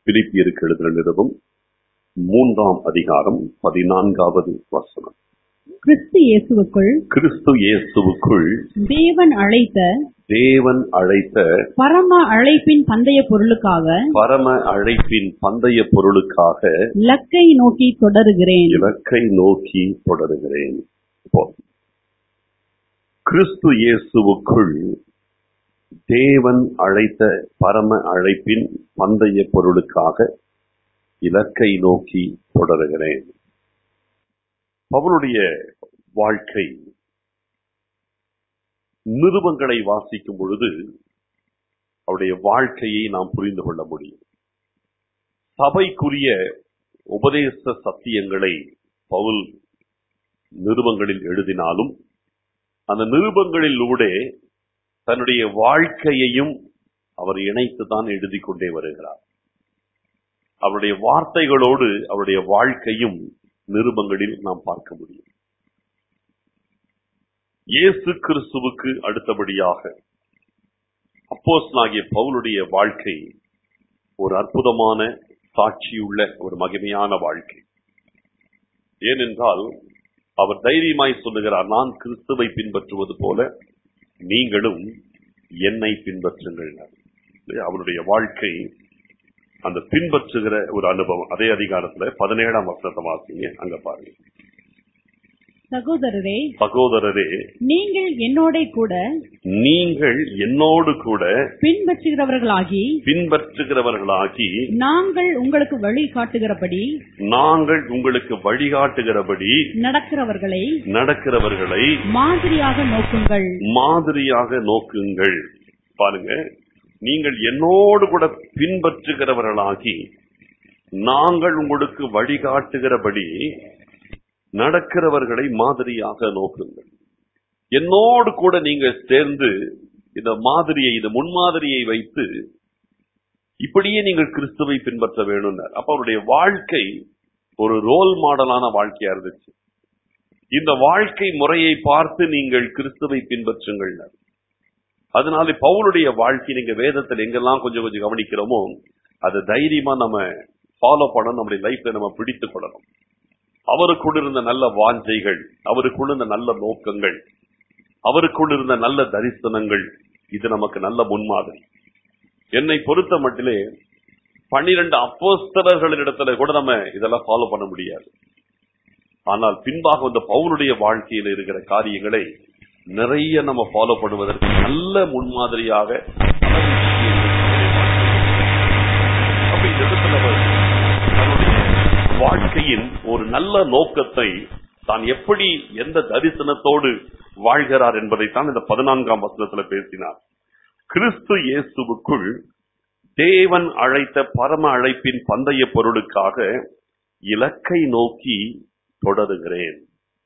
பிலிப்பியருக்கு எழுதின நிருபம் மூன்றாம் அதிகாரம் பதினான்காவது வசனம் கிறிஸ்து இயேசுவுக்குள் கிறிஸ்து இயேசுவுக்குள் தேவன் அழைத்த தேவன் அழைத்த பரம அழைப்பின் பந்தய பொருளுக்காக பரம அழைப்பின் பந்தய பொருளுக்காக இலக்கை நோக்கி தொடருகிறேன் இலக்கை நோக்கி தொடருகிறேன் இப்போ, கிறிஸ்து இயேசுவுக்குள் தேவன் அழைத்த பரம அழைப்பின் பந்தய பொருளுக்காக இலக்கை நோக்கி தொடருகிறேன் பவுலுடைய வாழ்க்கை நிருபங்களை வாசிக்கும் பொழுது அவருடைய வாழ்க்கையை நாம் புரிந்து கொள்ள முடியும் சபைக்குரிய உபதேச சத்தியங்களை பவுல் நிருபங்களில் எழுதினாலும் அந்த நிருபங்களிலூടെ தன்னுடைய வாழ்க்கையையும் அவர் இணைத்து தான் எழுதி கொண்டே வருகிறார் அவருடைய வார்த்தைகளோடு அவருடைய வாழ்க்கையும் நிருபங்களில் நாம் பார்க்க முடியும் இயேசு கிறிஸ்துவுக்கு அடுத்தபடியாக அப்போஸ்தலனாகிய பவுலுடைய வாழ்க்கை ஒரு அற்புதமான சாட்சியுள்ள ஒரு மகிமையான வாழ்க்கை ஏனென்றால் அவர் தைரியமாய் சொல்லுகிறார் நான் கிறிஸ்துவை பின்பற்றுவது போல நீங்களும் என்னை பின்பற்றுங்கள் இல்லையா? அவருடைய வாழ்க்கை அந்த பின்பற்றுகிற ஒரு அனுபவம் அதே அதிகாரத்துல பதினேழாம் வசனத்தை வாசிங்க அங்க பாருங்க சகோதரரே சகோதரரே நீங்கள் என்னோட கூட நீங்கள் என்னோடு கூட பின்பற்றுகிறவர்களாகி பின்பற்றுகிறவர்களாகி நாங்கள் உங்களுக்கு வழி காட்டுகிறபடி நாங்கள் உங்களுக்கு வழிகாட்டுகிறபடி நடக்கிறவர்களை நடக்கிறவர்களை மாதிரியாக நோக்குங்கள் மாதிரியாக நோக்குங்கள் பாருங்க நீங்கள் என்னோடு கூட பின்பற்றுகிறவர்களாகி நாங்கள் உங்களுக்கு வழிகாட்டுகிறபடி நடக்கிறவர்களை மாதிரியாக நோக்குங்கள் என்னோடு கூட நீங்க சேர்ந்து இந்த மாதிரியை இந்த முன்மாதிரியை வைத்து இப்படியே நீங்கள் கிறிஸ்துவை பின்பற்ற வேணும்னார் அப்ப அவருடைய வாழ்க்கை ஒரு ரோல் மாடலான வாழ்க்கையா இருந்துச்சு இந்த வாழ்க்கை முறையை பார்த்து நீங்கள் கிறிஸ்துவை பின்பற்றுங்கள் அதனால பவுலுடைய வாழ்க்கை நீங்க வேதத்தில் எங்கெல்லாம் கொஞ்சம் கொஞ்சம் கவனிக்கிறோமோ அதை தைரியமா நம்ம ஃபாலோ பண்ணணும் நம்முடைய லைஃப்ல நம்ம பிடித்துக் கொள்ளணும் அவருக்குள் இருந்த நல்ல வாஞ்சைகள் அவருக்குள் இருந்த நல்ல நோக்கங்கள் அவருக்குள் இருந்த நல்ல தரிசனங்கள் இது நமக்கு நல்ல முன்மாதிரி என்னை பொறுத்த மட்டிலே பன்னிரண்டு அப்போஸ்தலர்களிடத்துல கூட நம்ம இதெல்லாம் ஃபாலோ பண்ண முடியாது ஆனால் பின்பாக வந்த பவுலுடைய வாழ்க்கையில் இருக்கிற காரியங்களை நிறைய நம்ம ஃபாலோ பண்ணுவதற்கு நல்ல முன்மாதிரியாக அப்ப இந்த இடத்துல அவர் தன்னுடைய வாழ்க்கையின் ஒரு நல்ல நோக்கத்தை தான் எப்படி எந்த தரிசனத்தோடு வாழ்கிறார் என்பதைத்தான் இந்த பதினான்காம் வசனத்துல பேசினார் கிறிஸ்து இயேசுவுக்குள் தேவன் அழைத்த பரம அழைப்பின் பந்தய பொருளுக்காக இலக்கை நோக்கி தொடருகிறேன்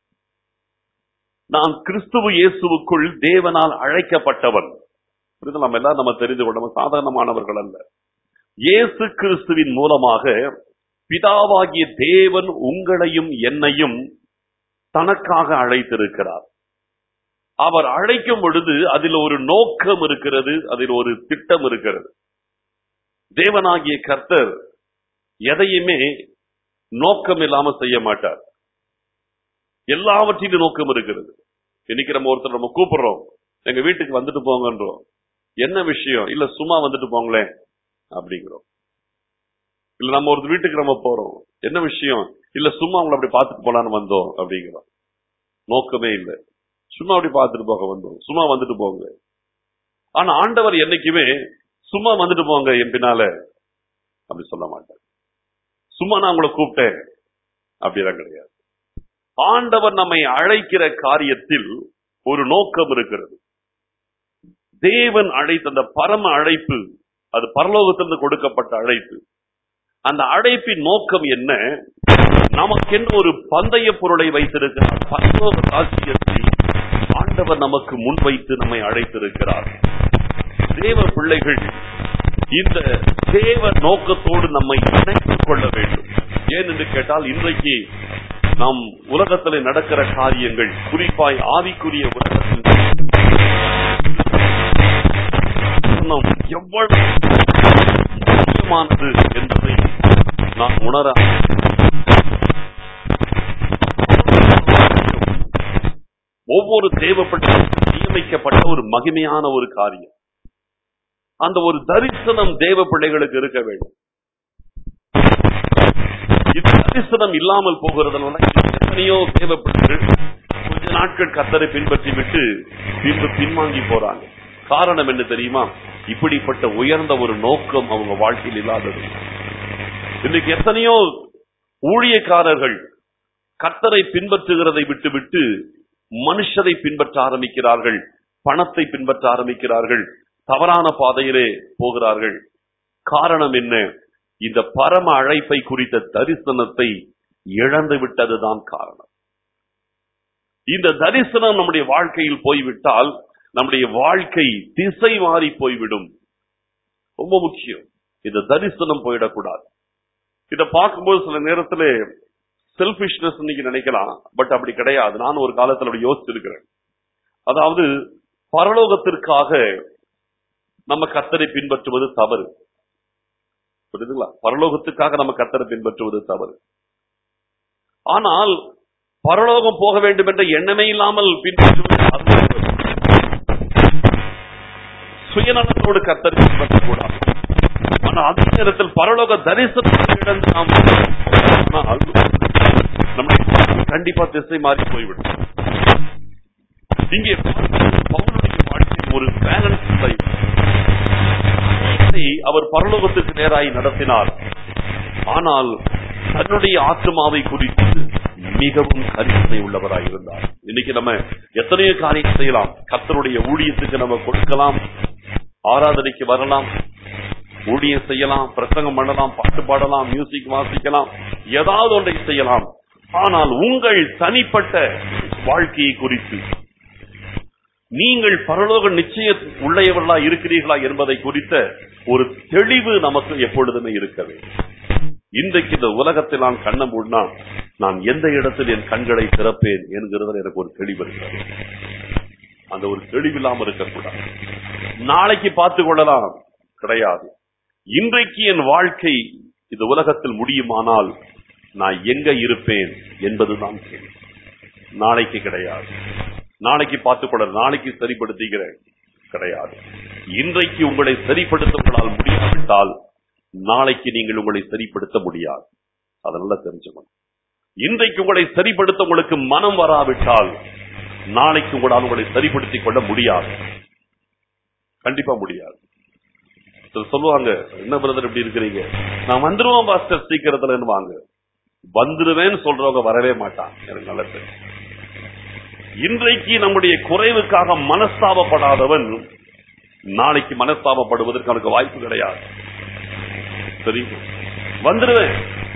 நான் கிறிஸ்துவ இயேசுவுக்குள் தேவனால் அழைக்கப்பட்டவன் புரியுதா? நம்ம எல்லாம் நம்ம தெரிந்து கொள்ள நம்ம சாதாரணமானவர்கள் அல்ல இயேசு கிறிஸ்துவின் மூலமாக பிதாவாகிய தேவன் உங்களையும் என்னையும் தனக்காக அழைத்திருக்கிறார் அவர் அழைக்கும் பொழுது அதில் ஒரு நோக்கம் இருக்கிறது அதில் ஒரு திட்டம் இருக்கிறது தேவனாகிய கர்த்தர் எதையுமே நோக்கம் இல்லாம செய்ய மாட்டார் எல்லாவற்றிலும் நோக்கம் இருக்கிறது இன்னைக்கு நம்ம ஒருத்தர் நம்ம கூப்பிடுறோம் எங்க வீட்டுக்கு வந்துட்டு போங்கன்றோம் என்ன விஷயம் இல்ல சும்மா வந்துட்டு போங்களேன் அப்படிங்கிறோம் இல்ல நம்ம ஒரு வீட்டுக்கு நம்ம போறோம் என்ன விஷயம் இல்ல சும்மா அவங்களை அப்படி பார்த்துட்டு போலான்னு வந்தோம் அப்படிங்கிறோம் நோக்கமே இல்லை சும்மா அப்படி பார்த்துட்டு போக வந்தோம் சும்மா வந்துட்டு போங்க ஆனா ஆண்டவர் என்னைக்குமே சும்மா வந்துட்டு போங்க என் பின்னால அப்படி சொல்ல மாட்டார் சும்மா நான் உங்களை கூப்பிட்டேன் அப்படிலாம் கிடையாது ஆண்டவர் நம்மை அழைக்கிற காரியத்தில் ஒரு நோக்கம் இருக்கிறது தேவன் அழைத்த அந்த பரம அழைப்பு அது பரலோகத்திலிருந்து கொடுக்கப்பட்ட அழைப்பு அந்த அழைப்பின் நோக்கம் என்ன நமக்கென்று ஒரு பந்தய பொருளை வைத்திருக்கிறார் பரலோக ராஜ்யத்தை ஆண்டவர் நமக்கு முன்வைத்து நம்மை அழைத்திருக்கிறார் தேவ பிள்ளைகள் இந்த தேவ நோக்கத்தோடு நம்மை இணைத்துக் கொள்ள வேண்டும் ஏன் என்று கேட்டால் இன்றைக்கு நம் உலகத்தில் நடக்கிற காரியங்கள் குறிப்பாய் ஆவிக்குரிய உலகத்தில் நாம் எவ்வளவு முக்கியமானது என்பதை நான் உணர ஒவ்வொரு தேவைப்பட்ட நியமிக்கப்பட்ட ஒரு மகிமையான ஒரு காரியம் அந்த ஒரு தரிசனம் தேவ பிள்ளைகளுக்கு இருக்க வேண்டும் இது தரிசனம் இல்லாமல் போகிறதுனால இன்னைக்கு எத்தனையோ தேவ பிள்ளைகள் கொஞ்ச நாட்கள் கத்தரை பின்பற்றி விட்டு பின்பு பின்வாங்கி போறாங்க காரணம் என்ன தெரியுமா இப்படிப்பட்ட உயர்ந்த ஒரு நோக்கம் அவங்க வாழ்க்கையில் இல்லாதது இன்னைக்கு எத்தனையோ ஊழியக்காரர்கள் கத்தரை பின்பற்றுகிறதை விட்டுவிட்டு மனுஷரை பின்பற்ற ஆரம்பிக்கிறார்கள் பணத்தை பின்பற்ற ஆரம்பிக்கிறார்கள் தவறான பாதையிலே போகிறார்கள் காரணம் என்ன இந்த பரம அழைப்பை குறித்த தரிசனத்தை இழந்து விட்டதுதான் காரணம் இந்த தரிசனம் நம்முடைய வாழ்க்கையில் போய்விட்டால் நம்முடைய வாழ்க்கை திசை மாறி போய்விடும் ரொம்ப முக்கியம் இந்த தரிசனம் போயிடக்கூடாது இத பார்க்கும்போது சில நேரத்துல செல்பிஷ்னஸ் நீங்க நினைக்கலாம் பட் அப்படி கிடையாது நான் ஒரு காலத்துல அப்படி யோசிச்சிருக்கிறேன் அதாவது பரலோகத்திற்காக நம்ம கத்தரை பின்பற்றுவது தவறு புரியுதுங்களா பரலோகத்துக்காக நம்ம கத்தரை பின்பற்றுவது தவறு ஆனால் பரலோகம் போக வேண்டும் என்ற எண்ணமே இல்லாமல் பின்பற்றுவது அது தவறு. சுயநலத்தோடு கத்தரை பின்பற்றக்கூடாது ஆனா அதே நேரத்தில் பரலோக தரிசனத்தை இழந்து நாம் ஆனால் நம்முடைய வாழ்க்கை கண்டிப்பா திசை மாறி போய்விடும் இங்கே பார்க்கிறோம், பவுலுடைய வாழ்க்கையில் ஒரு பேலன்ஸ் லைஃப் அவர் பரலோகத்துக்கு நேராய் நடத்தினார் ஆனால் தன்னுடைய ஆத்மாவை குறித்து மிகவும் கரிசனை உள்ளவராய் இருந்தார் இன்னைக்கு நம்ம எத்தனையோ காரியம் செய்யலாம் கர்த்தருடைய ஊழியத்துக்கு நம்ம கொடுக்கலாம் ஆராதனைக்கு வரலாம் ஊழியம் செய்யலாம் பிரசங்கம் பண்ணலாம் பாட்டு பாடலாம் மியூசிக் வாசிக்கலாம் ஏதாவது ஒன்றை செய்யலாம் ஆனால் உங்கள் தனிப்பட்ட வாழ்க்கையை குறித்து நீங்கள் பரலோக நிச்சய உள்ளவர்களா இருக்கிறீர்களா என்பதை குறித்த ஒரு தெளிவு நமக்கு எப்பொழுதுமே இருக்க வேண்டும் இன்றைக்கு இந்த உலகத்தில் நான் கண்ண மூடினா நான் எந்த இடத்தில் என் கண்களை திறப்பேன் என்கிறதுல எனக்கு ஒரு தெளிவு இருக்கிறது அந்த ஒரு தெளிவில்லாம இருக்கக்கூடாது நாளைக்கு பார்த்து கொள்ளலாம் கிடையாது இன்றைக்கு என் வாழ்க்கை இந்த உலகத்தில் முடியுமானால் நான் எங்க இருப்பேன் என்பதுதான் கேள்வி நாளைக்கு கிடையாது நாளைக்கு பார்த்துக் கொள்ள நாளைக்கு சரிப்படுத்திக்கிறேன் கிடையாது இன்றைக்கு உங்களை சரிப்படுத்த உங்களால் முடியாவிட்டால் நாளைக்கு நீங்கள் உங்களை சரிப்படுத்த முடியாது அதனால தெரிஞ்சுக்கணும் இன்றைக்கு உங்களை சரிப்படுத்த உங்களுக்கு மனம் வராவிட்டால் நாளைக்கு உங்களால் உங்களை சரிப்படுத்திக் கொள்ள முடியாது கண்டிப்பா முடியாது சிலர் சொல்லுவாங்க என்ன பிரதர் இப்படி இருக்கிறீங்க நான் வந்துருவேன் பாஸ்டர் சீக்கிரத்துல வாங்க வந்துருவேன்னு சொல்றவங்க வரவே மாட்டாங்க எனக்கு நல்ல தெரியும் இன்றைக்கு நம்முடைய குறைவுக்காக மனஸ்தாபப்படாதவன் நாளைக்கு மனஸ்தாபப்படுவதற்கு அவனுக்கு வாய்ப்பு கிடையாது சரி வந்துருவேன்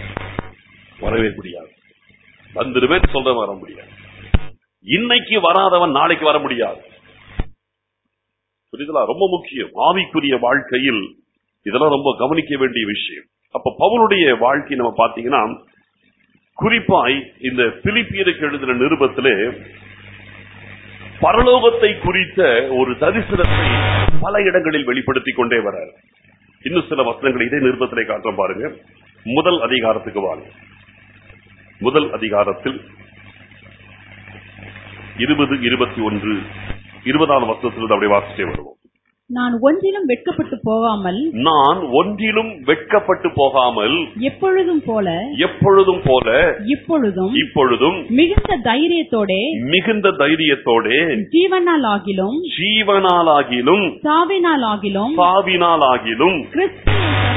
வரவே முடியாது வந்துருவேன் சொல்றவன் வர முடியாது இன்னைக்கு வராதவன் நாளைக்கு வர முடியாது புரியுதுங்களா ரொம்ப முக்கியம் ஆவிக்குரிய வாழ்க்கையில் இதெல்லாம் ரொம்ப கவனிக்க வேண்டிய விஷயம் அப்ப பவுலுடைய வாழ்க்கை நம்ம பாத்தீங்கன்னா குறிப்பாய் இந்த பிலிப்பியருக்கு எழுதின நிருபத்திலே பரலோகத்தை குறித்த ஒரு தரிசனத்தை பல இடங்களில் வெளிப்படுத்திக் கொண்டே வரார் இன்னும் சில வசனங்கள் இதே நிருபத்திலே காட்டுற பாருங்க முதல் அதிகாரத்துக்கு வாங்க முதல் அதிகாரத்தில் இருபது இருபத்தி ஒன்று இருபதாம் வசனத்திலிருந்து அப்படியே வாசிச்சே வருவோம் நான் ஒன்றிலும் வெட்கப்பட்டு போகாமல் நான் ஒன்றிலும் வெட்கப்பட்டு போகாமல் எப்பொழுதும் போல எப்பொழுதும் போல இப்பொழுதும் இப்பொழுதும் மிகுந்த தைரியத்தோட மிகுந்த தைரியத்தோடே ஜீவனால் ஆகிலும் ஜீவனாலாகிலும் சாவினால் ஆகிலும் சாவினாலாகிலும் கிறிஸ்து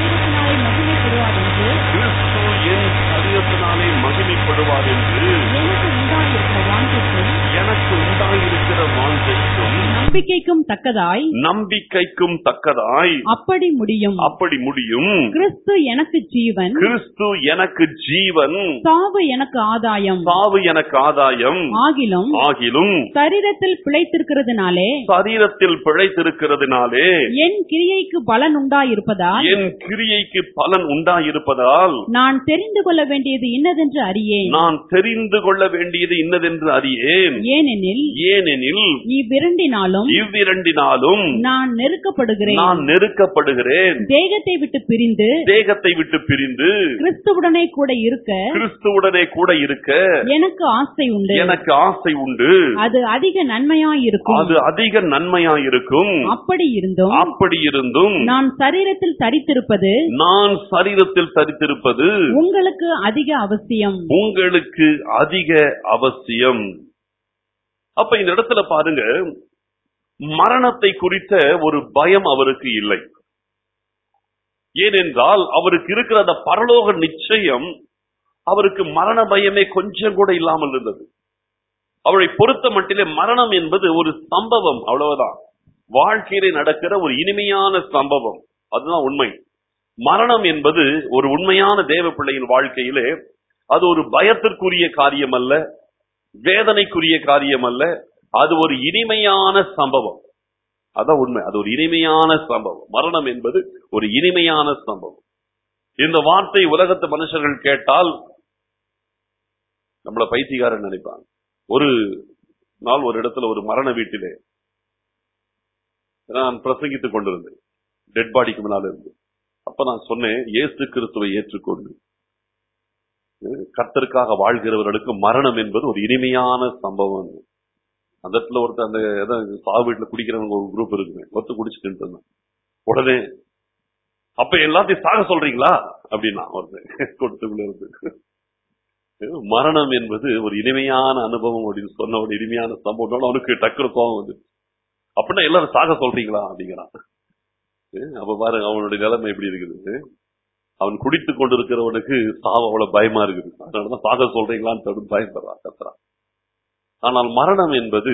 என் சரீரத்தினாலே மகிமைப்படுவார் என்று கிறிஸ்து என் சரீரத்தினாலே மகிமைப்படுவார் என்று எனக்கு உண்டாயிருக்கிற எனக்கு உண்டாயிருக்கிற வாஞ்சைக்கும் வாஞ்சைக்கும் நம்பிக்கைக்கும் தக்கதாய் நம்பிக்கைக்கும் தக்கதாய் அப்படி முடியும் அப்படி முடியும் கிறிஸ்து எனக்கு ஜீவன் கிறிஸ்து எனக்கு ஜீவன் சாவு எனக்கு ஆதாயம் சாவு எனக்கு ஆதாயம் ஆகிலும் ஆகிலும் சரீரத்தில் பிழைத்திருக்கிறதுனாலே சரீரத்தில் பிழைத்திருக்கிறதுனாலே என் கிரியைக்கு பலன் உண்டாயிருப்பதால் என் கிரியைக்கு பலன் உண்டாயிருப்பதால் நான் தெரிந்து கொள்ள வேண்டியது இன்னதென்று அறியேன் நான் தெரிந்து கொள்ள வேண்டியது இன்னதென்று அறியேன் ஏனெனில் ஏனெனில் இவ்விரண்டினாலும் இவ்விரண்டு இவ்விரண்டினாலும் நான் நெருக்கப்படுகிறேன் நான் நெருக்கப்படுகிறேன் தேகத்தை விட்டு பிரிந்து தேகத்தை விட்டு பிரிந்து கிறிஸ்துவுடனே கூட இருக்க கிறிஸ்துவுடனே கூட இருக்க எனக்கு ஆசை உண்டு எனக்கு ஆசை உண்டு அது அதிக நன்மையாயிருக்கும் அது அதிக நன்மையாயிருக்கும் அப்படி இருந்தும் அப்படி இருந்தும் நான் சரீரத்தில் தரித்திருப்பது நான் சரீரத்தில் தரித்திருப்பது உங்களுக்கு அதிக அவசியம் உங்களுக்கு அதிக அவசியம் அப்ப இந்த இடத்துல பாருங்க மரணத்தை குறித்த ஒரு பயம் அவருக்கு இல்லை ஏனென்றால் அவருக்கு இருக்கிற அந்த பரலோக நிச்சயம் அவருக்கு மரண பயமே கொஞ்சம் கூட இல்லாமல் இருந்தது அவரை பொறுத்த மட்டிலே மரணம் என்பது ஒரு சம்பவம் அவ்வளவுதான் வாழ்க்கையிலே நடக்கிற ஒரு இனிமையான சம்பவம் அதுதான் உண்மை மரணம் என்பது ஒரு உண்மையான தேவ பிள்ளையின் வாழ்க்கையிலே அது ஒரு பயத்திற்குரிய காரியம் அல்ல வேதனைக்குரிய காரியம் அல்ல அது ஒரு இனிமையான சம்பவம் அதான் உண்மை அது ஒரு இனிமையான சம்பவம் மரணம் என்பது ஒரு இனிமையான சம்பவம் இந்த வார்த்தை உலகத்து மனுஷர்கள் கேட்டால் நம்மள பைத்தியக்காரன் நினைப்பாங்க ஒரு நாள் ஒரு இடத்துல ஒரு மரண வீட்டிலே நான் பிரசங்கித்துக் கொண்டிருந்தேன் டெட் பாடிக்கு முன்னால இருந்து அப்ப நான் சொன்னேன் இயேசு கிறிஸ்துவை ஏற்றுக்கொண்டு கர்த்தருக்காக வாழ்கிறவர்களுக்கு மரணம் என்பது ஒரு இனிமையான சம்பவம் அந்த இடத்துல ஒருத்தர் அந்த ஏதோ சாவு வீட்டுல குடிக்கிறவங்க ஒரு குரூப் இருக்குங்க ஒருத்தர் குடிச்சிட்டு இருந்தான் உடனே அப்ப எல்லாத்தையும் சாக சொல்றீங்களா அப்படின்னா ஒருத்தர் கொடுத்துக்குள்ள இருந்து மரணம் என்பது ஒரு இனிமையான அனுபவம் அப்படின்னு சொன்ன ஒரு இனிமையான சம்பவம் அவனுக்கு டக்குனு கோபம் வந்து அப்படின்னா எல்லாரும் சாக சொல்றீங்களா அப்படிங்கிறான் அப்ப பாருங்க அவனுடைய நிலைமை எப்படி இருக்குது அவன் குடித்து கொண்டிருக்கிறவனுக்கு சாவு அவ்வளவு பயமா இருக்குது அதனாலதான் சாக சொல்றீங்களான்னு தொடர்ந்து பயப்படுறான் கத்துறான் ஆனால் மரணம் என்பது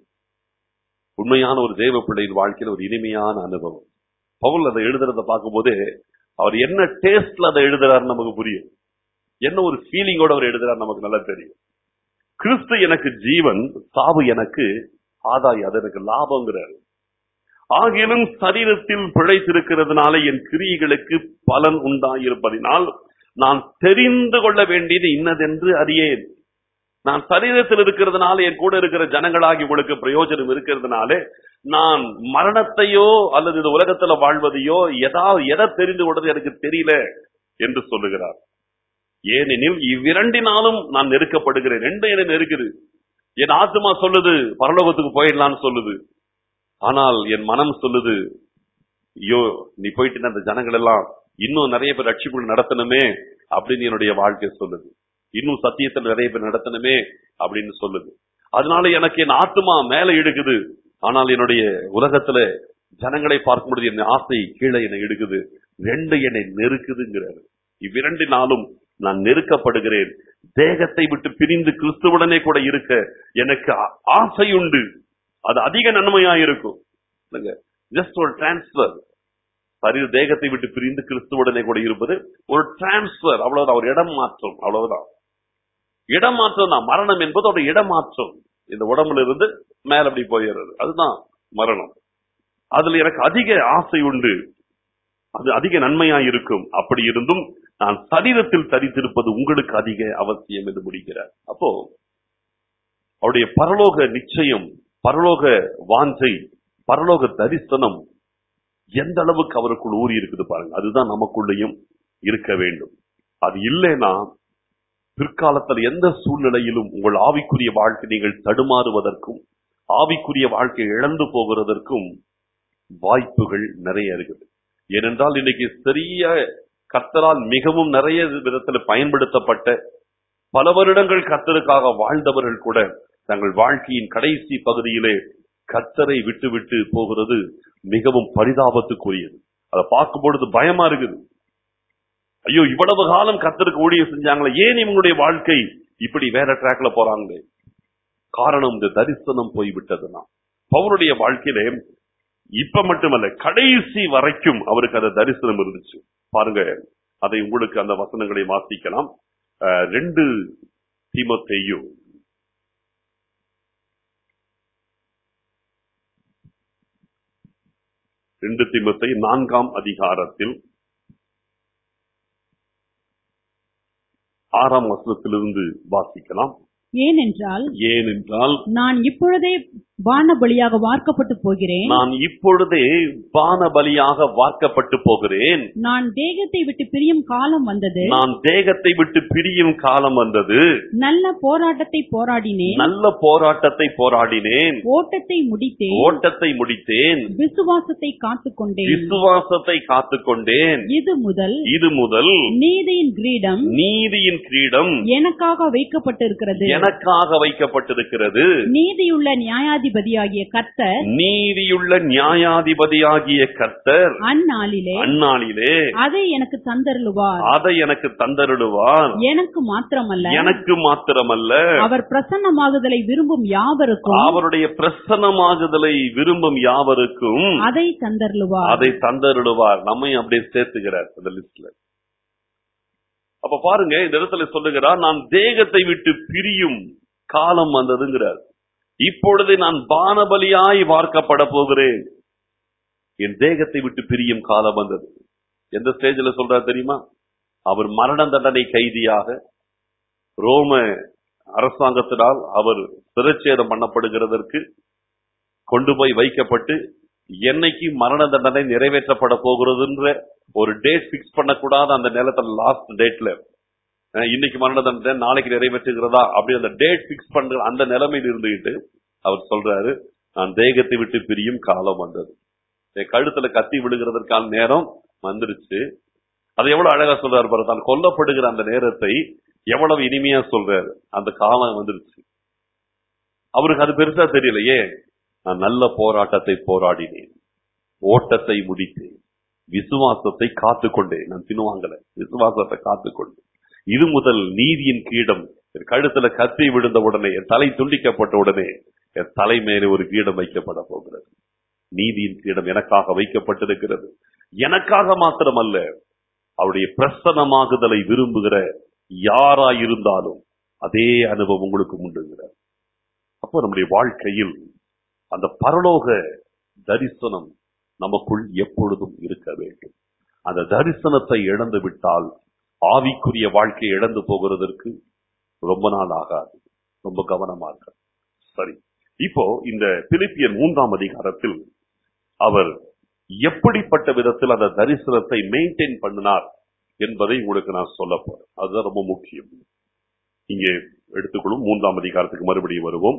உண்மையான ஒரு தேவ பிள்ளையின் வாழ்க்கையில ஒரு இனிமையான அனுபவம் பவுல் அதை எழுதுறத பார்க்கும்போதே அவர் என்ன டேஸ்ட்ல அதை எழுதுறாரு நமக்கு புரியும் என்ன ஒரு ஃபீலிங்கோட அவர் எழுதுறாரு நமக்கு நல்லா தெரியும் கிறிஸ்து எனக்கு ஜீவன் சாவு எனக்கு ஆதாயம் அது எனக்கு லாபங்கிறாரு ஆகிலும் சரீரத்தில் பிழைத்திருக்கிறதுனால என் கிரியைகளுக்கு பலன் உண்டாயிருப்பதினால் நான் தெரிந்து கொள்ள வேண்டியது இன்னதென்று அறியேன் நான் சரீரத்தில் இருக்கிறதுனால என் கூட இருக்கிற ஜனங்களாகி உங்களுக்கு பிரயோஜனம் இருக்கிறதுனால நான் மரணத்தையோ அல்லது இந்த உலகத்துல வாழ்வதையோ எதாவது எதை தெரிந்து கொண்டது எனக்கு தெரியல என்று சொல்லுகிறார் ஏனெனில் இவ்விரண்டினாலும் நான் நெருக்கப்படுகிறேன் ரெண்டு என்னை நெருக்குது என் ஆத்மா சொல்லுது பரலோகத்துக்கு போயிடலாம்னு சொல்லுது ஆனால் என் மனம் சொல்லுது ஐயோ நீ போயிட்டு அந்த ஜனங்கள் எல்லாம் இன்னும் நிறைய பேர் ரட்சிப்புகள் நடத்தணுமே அப்படின்னு என்னுடைய வாழ்க்கை சொல்லுது இன்னும் சத்தியத்தில் நிறைய பேர் நடத்தணுமே அப்படின்னு சொல்லுது அதனால எனக்கு என் ஆத்மா மேல இழுக்குது ஆனால் என்னுடைய உலகத்துல ஜனங்களை பார்க்கும்பொழுது என் ஆசை கீழே என்னை இடுக்குது ரெண்டு என்னை நெருக்குதுங்கிறாரு இவ்விரண்டு நாளும் நான் நெருக்கப்படுகிறேன் தேகத்தை விட்டு பிரிந்து கிறிஸ்துவுடனே கூட இருக்க எனக்கு ஆ- ஆசை உண்டு அது அதிக நன்மையா இருக்கும் ஜஸ்ட் ஒரு டிரான்ஸ்பர் சரீர தேகத்தை விட்டு பிரிந்து கிறிஸ்துவுடனே கூட இருப்பது ஒரு டிரான்ஸ்பர் அவ்வளவுதான் ஒரு இடம் மாற்றம் அவ்வளவுதான் இடம் மாற்றம் தான் மரணம் என்பது ஒரு இடமாற்றம் இந்த உடம்புல இருந்து மேல அப்படி போயிடுறது அதுதான் மரணம் அதுல எனக்கு அதிக ஆசை உண்டு அது அதிக நன்மையா இருக்கும் அப்படி இருந்தும் நான் சரீரத்தில் தரித்திருப்பது உங்களுக்கு அதிக அவசியம் என்று முடிக்கிறார் அப்போ அவருடைய பரலோக நிச்சயம் பரலோக வாஞ்சை பரலோக தரிசனம் எந்த அளவுக்கு அவருக்குள் ஊறி இருக்குது பாருங்க அதுதான் நமக்குள்ளேயும் இருக்க வேண்டும் அது இல்லைன்னா பிற்காலத்தில் எந்த சூழ்நிலையிலும் உங்கள் ஆவிக்குரிய வாழ்க்கை நீங்கள் தடுமாறுவதற்கும் ஆவிக்குரிய வாழ்க்கை இழந்து போகிறதற்கும் வாய்ப்புகள் நிறைய இருக்குது ஏனென்றால் இன்னைக்கு சிறிய கர்த்தரால் மிகவும் நிறைய விதத்துல பயன்படுத்தப்பட்ட பல வருடங்கள் கர்த்தருக்காக வாழ்ந்தவர்கள் கூட தங்கள் வாழ்க்கையின் கடைசி பகுதியிலே கர்த்தரை விட்டு விட்டு போகிறது மிகவும் பரிதாபத்துக்குரியது அதை பார்க்கும் பொழுது பயமா இருக்குது ஐயோ இவ்வளவு காலம் கர்த்தருக்கு ஊழியம் செஞ்சாங்களே ஏன் இவங்களுடைய வாழ்க்கை இப்படி வேற ட்ராக்ல போறாங்களே காரணம் இந்த தரிசனம் போய்விட்டதுதான் பவுனுடைய வாழ்க்கையிலே இப்ப மட்டுமல்ல கடைசி வரைக்கும் அவருக்கு அந்த தரிசனம் இருந்துச்சு பாருங்க அதை உங்களுக்கு அந்த வசனங்களை வாசிக்கலாம் அஹ், ரெண்டு தீமோத்தேயு ரெண்டு தீமத்தை நான்காம் அதிகாரத்தில் ஆறாம் வசனத்திலிருந்து வாசிக்கலாம் ஏனென்றால் ஏனென்றால் நான் இப்பொழுதே வானபலியாக வார்க்கப்பட்டு போகிறேன் நான் இப்பொழுதே பானபலியாக வார்க்கப்பட்டு போகிறேன் நான் தேகத்தை விட்டு பிரியும் காலம் வந்தது நான் தேகத்தை விட்டு பிரியும் காலம் வந்தது நல்ல போராட்டத்தை போராடினேன் நல்ல போராட்டத்தை போராடினேன் ஓட்டத்தை முடித்தேன் ஓட்டத்தை முடித்தேன் விசுவாசத்தை காத்துக்கொண்டேன் விசுவாசத்தை காத்துக்கொண்டேன் இது முதல் இது முதல் நீதியின் கிரீடம் நீதியின் கிரீடம் எனக்காக வைக்கப்பட்டிருக்கிறது எனக்காக வைக்கப்பட்டிருக்கிறது நீதியுள்ள நியாயாதிபதியாகிய கர்த்தர் நீதியுள்ள நியாயாதிபதியாகிய கர்த்தர் அந்நாளிலே அந்நாளிலே அதை எனக்கு தந்தருளுவார் அதை எனக்கு தந்தருளுவார் எனக்கு மாத்திரமல்ல எனக்கு மாத்திரமல்ல அவர் பிரசன்னமாகுதலை விரும்பும் யாவருக்கும் அவருடைய பிரசன்னமாகுதலை விரும்பும் யாவருக்கும் அதை தந்தருளுவார் அதை தந்தருளுவார் நம்மையும் அப்படியே சேர்த்துக்கிறார் அந்த லிஸ்ட்ல அப்ப பாருங்க இந்த இடத்துல சொல்லுகிறார் நான் தேகத்தை விட்டு பிரியும் காலம் வந்ததுங்கிறார் இப்பொழுது நான் பானபலியாய் வார்க்கப்பட போகிறேன் என் தேகத்தை விட்டு பிரியும் காலம் வந்தது எந்த ஸ்டேஜ்ல சொல்றார் தெரியுமா அவர் மரண தண்டனை கைதியாக ரோம அரசாங்கத்தினால் அவர் சிரச்சேதம் பண்ணப்படுகிறதற்கு கொண்டு போய் வைக்கப்பட்டு என்னைக்கு மரண தண்டனை நிறைவேற்றப்பட போகிறதுன்ற ஒரு டேட் பிக்ஸ் பண்ணக்கூடாத அந்த நேரத்துல லாஸ்ட் டேட்ல இன்னைக்கு மரண தண்டனை நாளைக்கு நிறைவேற்றுகிறதா அப்படி அந்த டேட் பிக்ஸ் பண்ற அந்த நிலைமையில் இருந்துகிட்டு அவர் சொல்றாரு நான் தேகத்தை விட்டு பிரியும் காலம் வந்தது என் கழுத்துல கத்தி விழுகிறதற்கான நேரம் வந்துருச்சு அது எவ்வளவு அழகா சொல்றாரு பாரு தான் கொல்லப்படுகிற அந்த நேரத்தை எவ்வளவு இனிமையா சொல்றாரு அந்த காலம் வந்துருச்சு அவருக்கு அது பெருசா தெரியலையே நான் நல்ல போராட்டத்தை போராடினேன் ஓட்டத்தை முடித்தேன் விசுவாசத்தை காத்துக்கொண்டேன் நான் பின்வாங்கல விசுவாசத்தை காத்துக்கொண்டேன் இது முதல் நீதியின் கீடம் என் கழுத்துல கத்தி விழுந்த உடனே என் தலை துண்டிக்கப்பட்ட உடனே என் தலை மேலே ஒரு கீடம் வைக்கப்பட போகிறது நீதியின் கீடம் எனக்காக வைக்கப்பட்டிருக்கிறது எனக்காக மாத்திரமல்ல அவருடைய பிரசனமாகுதலை விரும்புகிற யாரா இருந்தாலும் அதே அனுபவம் உங்களுக்கு உண்டுங்கிறார் அப்போ நம்முடைய வாழ்க்கையில் அந்த பரலோக தரிசனம் நமக்குள் எப்பொழுதும் இருக்க வேண்டும் அந்த தரிசனத்தை இழந்து விட்டால் ஆவிக்குரிய வாழ்க்கை இழந்து போகிறதற்கு ரொம்ப நாள் ஆகாது ரொம்ப கவனமா இருக்க சரி இப்போ இந்த பிலிப்பியன் மூன்றாம் அதிகாரத்தில் அவர் எப்படிப்பட்ட விதத்தில் அந்த தரிசனத்தை மெயின்டைன் பண்ணினார் என்பதை உங்களுக்கு நான் சொல்ல போறேன் அதுதான் ரொம்ப முக்கியம் இங்கே எடுத்துக்கொள்ளும் மூன்றாம் அதிகாரத்துக்கு மறுபடியும் வருவோம்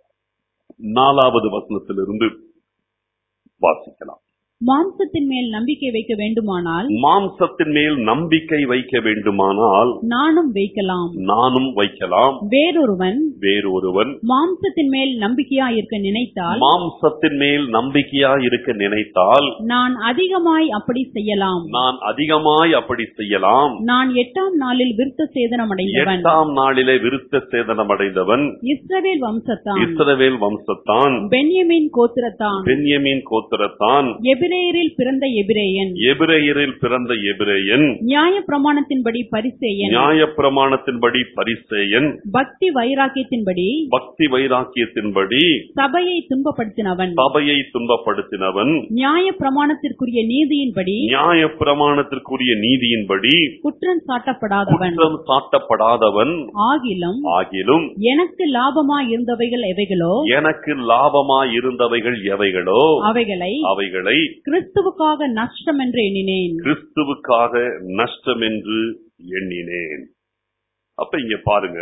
நாலாவது வசனத்திலிருந்து வாசிக்கலாம் மாம்சத்தின் மேல் நம்பிக்கை வைக்க வேண்டுமானால் மாம்சத்தின் மேல் நம்பிக்கை வைக்க வேண்டுமானால் நானும் வைக்கலாம் நானும் வைக்கலாம் வேறொருவன் வேறொருவன் மாம்சத்தின் மேல் நம்பிக்கையா இருக்க நினைத்தால் மாம்சத்தின் மேல் நம்பிக்கையா இருக்க நினைத்தால் நான் அதிகமாய் அப்படி செய்யலாம் நான் அதிகமாய் அப்படி செய்யலாம் நான் எட்டாம் நாளில் விருத்த சேதனம் அடைந்தவன் எட்டாம் நாளிலே விருத்த சேதனம் அடைந்தவன் இஸ்ரவேல் வம்சத்தான் இஸ்ரவேல் வம்சத்தான் பென்யமின் கோத்திரத்தான் பென்யமீன் கோத்திரத்தான் எபிரேயரில் பிறந்த எபிரேயன் எபிரேயரில் பிறந்த எபிரேயன் நியாய பிரமாணத்தின்படி பரிசேயன் நியாயப்பிரமாணத்தின்படி பரிசேயன் பக்தி வைராக்கியத்தின்படி பக்தி வைராக்கியத்தின்படி சபையை துன்பப்படுத்தினவன் சபையை துன்பப்படுத்தினவன் நியாய பிரமாணத்திற்குரிய நீதியின்படி நியாயப்பிரமாணத்திற்குரிய நீதியின்படி குற்றம் சாட்டப்படாதவன் குற்றம் சாட்டப்படாதவன் ஆகிலும் ஆகிலும் எனக்கு லாபமாய் இருந்தவைகள் எவைகளோ எனக்கு லாபமாய் இருந்தவைகள் எவைகளோ அவைகளை அவைகளை கிறிஸ்துவுக்காக நஷ்டம் என்று எண்ணினேன் கிறிஸ்துவுக்காக நஷ்டம் என்று எண்ணினேன் அப்ப இங்க பாருங்க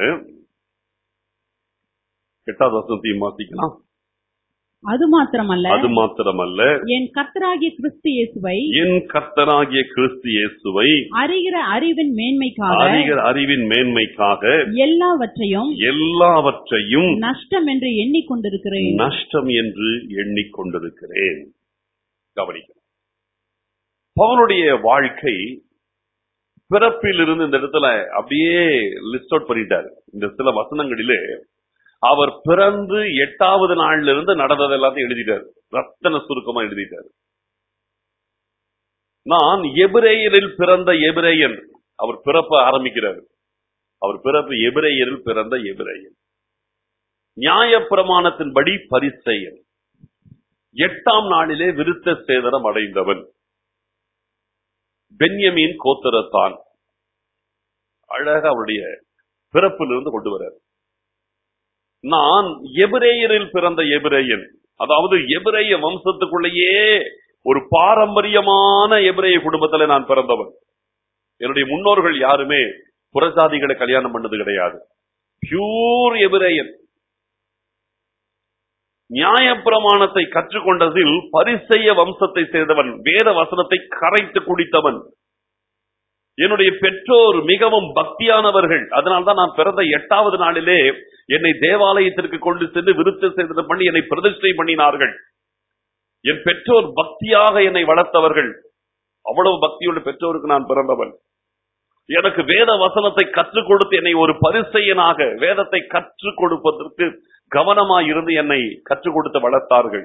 எட்டாவது வசனத்தையும் வாசிக்கலாம் அது மாத்திரமல்ல அது மாத்திரமல்ல என் கர்த்தராகிய கிறிஸ்து இயேசுவை என் கர்த்தராகிய கிறிஸ்து இயேசுவை அறிகிற அறிவின் மேன்மைக்காக அறிகிற அறிவின் மேன்மைக்காக எல்லாவற்றையும் எல்லாவற்றையும் நஷ்டம் என்று எண்ணிக்கொண்டிருக்கிறேன் நஷ்டம் என்று எண்ணிக்கொண்டிருக்கிறேன் கவனிக்கணும் பவுனுடைய வாழ்க்கை பிறப்பிலிருந்து இந்த இடத்துல அப்படியே லிஸ்ட் அவுட் பண்ணிட்டாரு இந்த சில வசனங்களிலே அவர் பிறந்து எட்டாவது நாள்ல இருந்து நடந்தது எல்லாத்தையும் எழுதிட்டாரு ரத்தன சுருக்கமா எழுதிட்டாரு நான் எபிரேயரில் பிறந்த எபிரேயன் அவர் பிறப்ப ஆரம்பிக்கிறார் அவர் பிறப்பு எபிரேயரில் பிறந்த எபிரேயன் நியாயப்பிரமாணத்தின்படி பரிசெயன் எட்டாம் நாளிலே விருத்த சேதனம் அடைந்தவன் பென்யமீன் கோத்தரத்தான் அழகா அவருடைய பிறப்பிலிருந்து கொண்டு வர்றார் நான் எபிரேயரில் பிறந்த எபிரேயன் அதாவது எபிரேய வம்சத்துக்குள்ளேயே ஒரு பாரம்பரியமான எபிரேய குடும்பத்துல நான் பிறந்தவன் என்னுடைய முன்னோர்கள் யாருமே புறஜாதிகளை கல்யாணம் பண்ணது கிடையாது பியூர் எபிரேயன் நியாயப்பிரமாணத்தை கற்றுக்கொண்டதில் பரிசெய்ய வம்சத்தை சேர்ந்தவன் வேத வசனத்தை கரைத்து குடித்தவன் என்னுடைய பெற்றோர் மிகவும் பக்தியானவர்கள் அதனால்தான் நான் பிறந்த எட்டாவது நாளிலே என்னை தேவாலயத்திற்கு கொண்டு சென்று விருத்த சேதனம் பண்ணி என்னை பிரதிஷ்டை பண்ணினார்கள் என் பெற்றோர் பக்தியாக என்னை வளர்த்தவர்கள் அவ்வளவு பக்தியுள்ள பெற்றோருக்கு நான் பிறந்தவன் எனக்கு வேத வசனத்தை கற்றுக் கொடுத்து என்னை ஒரு பரிசெயனாக வேதத்தை கற்றுக் கொடுப்பதற்கு கவனமாய் இருந்து என்னை கற்றுக் கொடுத்து வளர்த்தார்கள்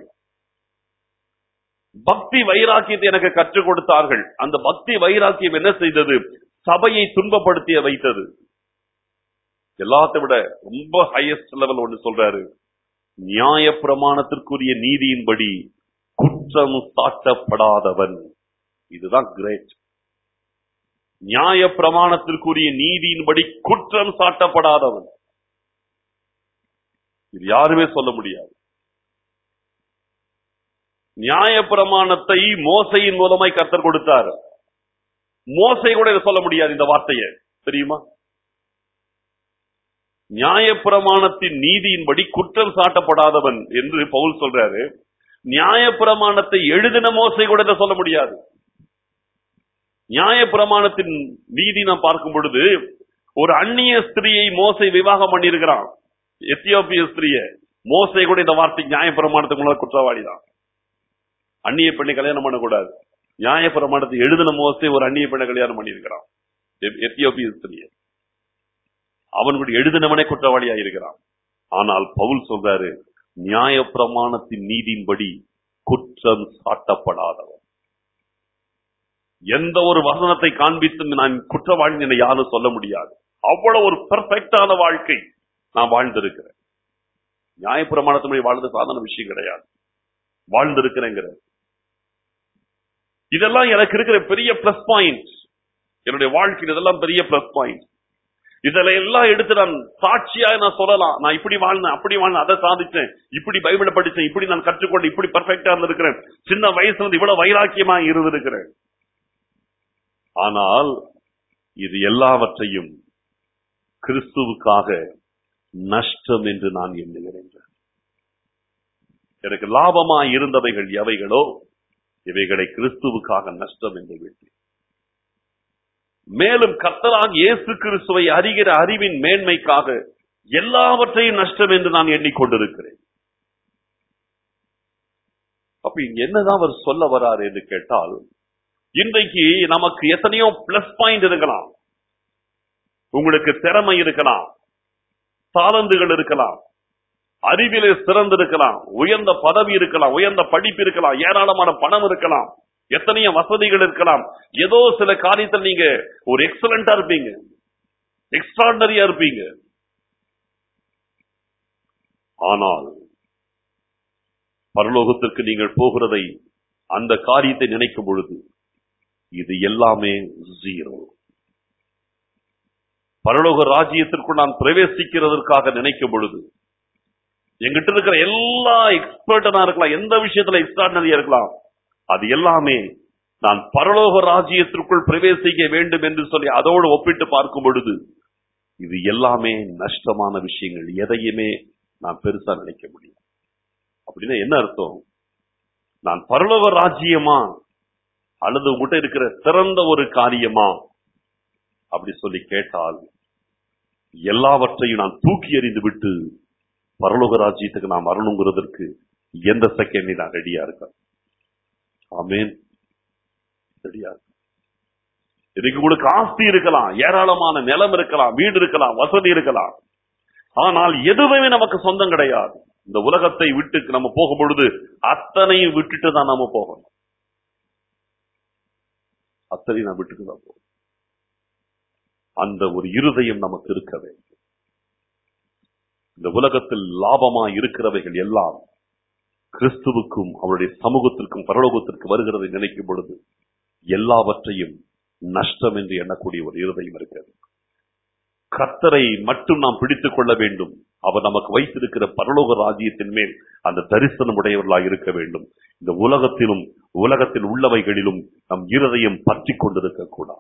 பக்தி வைராக்கியத்தை எனக்கு கற்றுக் கொடுத்தார்கள் அந்த பக்தி வைராக்கியம் என்ன செய்தது சபையை துன்பப்படுத்திய வைத்தது எல்லாத்தை விட ரொம்ப ஹையஸ்ட் லெவல் ஒன்று சொல்றாரு நியாய பிரமாணத்திற்குரிய நீதியின்படி குற்றம் சாட்டப்படாதவன் இதுதான் கிரேட் நியாய பிரமாணத்திற்குரிய நீதியின்படி குற்றம் சாட்டப்படாதவன் இது யாருமே சொல்ல முடியாது நியாய பிரமாணத்தை மோசையின் மூலமாய் கத்தர் கொடுத்தார் மோசை கூட இதை சொல்ல முடியாது இந்த வார்த்தையை தெரியுமா நியாய பிரமாணத்தின் நீதியின்படி குற்றம் சாட்டப்படாதவன் என்று பவுல் சொல்றாரு நியாய பிரமாணத்தை எழுதின மோசை கூட இதை சொல்ல முடியாது நியாய பிரமாணத்தின் நீதி நாம் பார்க்கும் பொழுது ஒரு அந்நிய ஸ்திரியை மோசை விவாகம் பண்ணியிருக்கிறான் எத்தியோப்பிய ஸ்திரிய மோசை கூட இந்த வார்த்தை நியாய பிரமாணத்துக்கு முன்னாடி குற்றவாளி தான் அந்நிய பெண்ணை கல்யாணம் பண்ணக்கூடாது நியாய பிரமாணத்தை எழுதின மோசை ஒரு அந்நிய பெண்ணை கல்யாணம் பண்ணியிருக்கிறான் எத்- எத்தியோப்பிய ஸ்திரிய அவன் கூட எழுதினவனே குற்றவாளியா இருக்கிறான் ஆனால் பவுல் சொல்றாரு நியாய பிரமாணத்தின் நீதியின்படி குற்றம் சாட்டப்படாதவன் எந்த ஒரு வசனத்தை காண்பித்து நான் குற்றவாளி என யாரும் சொல்ல முடியாது அவ்வளவு ஒரு பெர்ஃபெக்டான வாழ்க்கை நான் வாழ்ந்திருக்கிறேன் நியாயப்பிரமாணத்தினுடைய வாழ்ந்த சாதாரண விஷயம் கிடையாது வாழ்ந்திருக்கிறேங்கிற இதெல்லாம் எனக்கு இருக்கிற பெரிய பிளஸ் பாயிண்ட் என்னுடைய வாழ்க்கையில் இதெல்லாம் பெரிய பிளஸ் பாயிண்ட் இதுல எல்லாம் எடுத்து நான் சாட்சியா நான் சொல்லலாம் நான் இப்படி வாழ்ந்தேன் அப்படி வாழ்ந்தேன் அதை சாதிச்சேன் இப்படி பைபிளை படிச்சேன் இப்படி நான் கற்றுக்கொண்டு இப்படி பெர்ஃபெக்டா இருந்திருக்கிறேன் சின்ன வயசுல இருந்து இவ்வளவு வைராக்கியமா இருந்திருக்கிறேன் ஆனால் இது எல்லாவற்றையும் கிறிஸ்துவுக்காக நஷ்டம் என்று நான் எண்ணுகிறேன் எனக்கு லாபமா இருந்தவைகள் எவைகளோ இவைகளை கிறிஸ்துவுக்காக நஷ்டம் என்று விட்டேன் மேலும் கர்த்தராக இயேசு கிறிஸ்துவை அறிகிற அறிவின் மேன்மைக்காக எல்லாவற்றையும் நஷ்டம் என்று நான் எண்ணிக்கொண்டிருக்கிறேன் அப்ப இங்க என்னதான் அவர் சொல்ல வராரு என்று கேட்டால் இன்றைக்கு நமக்கு எத்தனையோ பிளஸ் பாயிண்ட் இருக்கலாம் உங்களுக்கு திறமை இருக்கலாம் தாளந்துகள் இருக்கலாம் அறிவிலே சிறந்திருக்கலாம் உயர்ந்த பதவி இருக்கலாம் உயர்ந்த படிப்பு இருக்கலாம் ஏராளமான பணம் இருக்கலாம் எத்தனையோ வசதிகள் இருக்கலாம் ஏதோ சில காரியத்தில் நீங்க ஒரு எக்ஸலண்டா இருப்பீங்க எக்ஸ்ட்ராடனரியா இருப்பீங்க ஆனால் பரலோகத்திற்கு நீங்கள் போகிறதை அந்த காரியத்தை நினைக்கும் பொழுது இது எல்லாமே ஜீரோ பரலோக ராஜ்யத்திற்குள் நான் பிரவேசிக்கிறதற்காக நினைக்கும் பொழுது எங்கிட்ட இருக்கிற எல்லா எக்ஸ்பர்ட்டனா இருக்கலாம் எந்த விஷயத்துல எக்ஸ்ட்ராடனரியா இருக்கலாம் அது எல்லாமே நான் பரலோக ராஜ்யத்திற்குள் பிரவேசிக்க வேண்டும் என்று சொல்லி அதோடு ஒப்பிட்டு பார்க்கும் பொழுது இது எல்லாமே நஷ்டமான விஷயங்கள் எதையுமே நான் பெருசா நினைக்க முடியும் அப்படின்னா என்ன அர்த்தம் நான் பரலோக ராஜ்யமா அல்லது உங்ககிட்ட இருக்கிற சிறந்த ஒரு காரியமா அப்படி சொல்லி கேட்டால் எல்லாவற்றையும் நான் தூக்கி எறிந்து விட்டு பரலோக ராஜ்யத்துக்கு நாம் வரணுங்கிறதற்கு எந்த செகண்ட் நான் ரெடியா இருக்கேன் ஆமேன் ரெடியா இருக்கேன். இன்னைக்கு உங்களுக்கு ஆஸ்தி இருக்கலாம் ஏராளமான நிலம் இருக்கலாம் வீடு இருக்கலாம் வசதி இருக்கலாம் ஆனால் எதுவுமே நமக்கு சொந்தம் கிடையாது இந்த உலகத்தை விட்டு நம்ம போகும் பொழுது அத்தனையும் விட்டுட்டு தான் நாம போகணும் அத்தனையும் நான் விட்டுட்டு தான் போகணும் அந்த ஒரு இருதயம் நமக்கு இருக்க வேண்டும் இந்த உலகத்தில் லாபமா இருக்கிறவைகள் எல்லாம் கிறிஸ்துவுக்கும் அவருடைய சமூகத்திற்கும் பரலோகத்திற்கு வருகிறதை நினைக்கும் பொழுது எல்லாவற்றையும் நஷ்டம் என்று எண்ணக்கூடிய ஒரு இருதயம் இருக்கிறது கர்த்தரை மட்டும் நாம் பிடித்துக் கொள்ள வேண்டும் அவர் நமக்கு வைத்திருக்கிற பரலோக ராஜ்யத்தின் மேல் அந்த தரிசனம் உடையவர்களாக இருக்க வேண்டும் இந்த உலகத்திலும் உலகத்தில் உள்ளவைகளிலும் நம் இருதயம் பற்றி கொண்டிருக்க கூடாது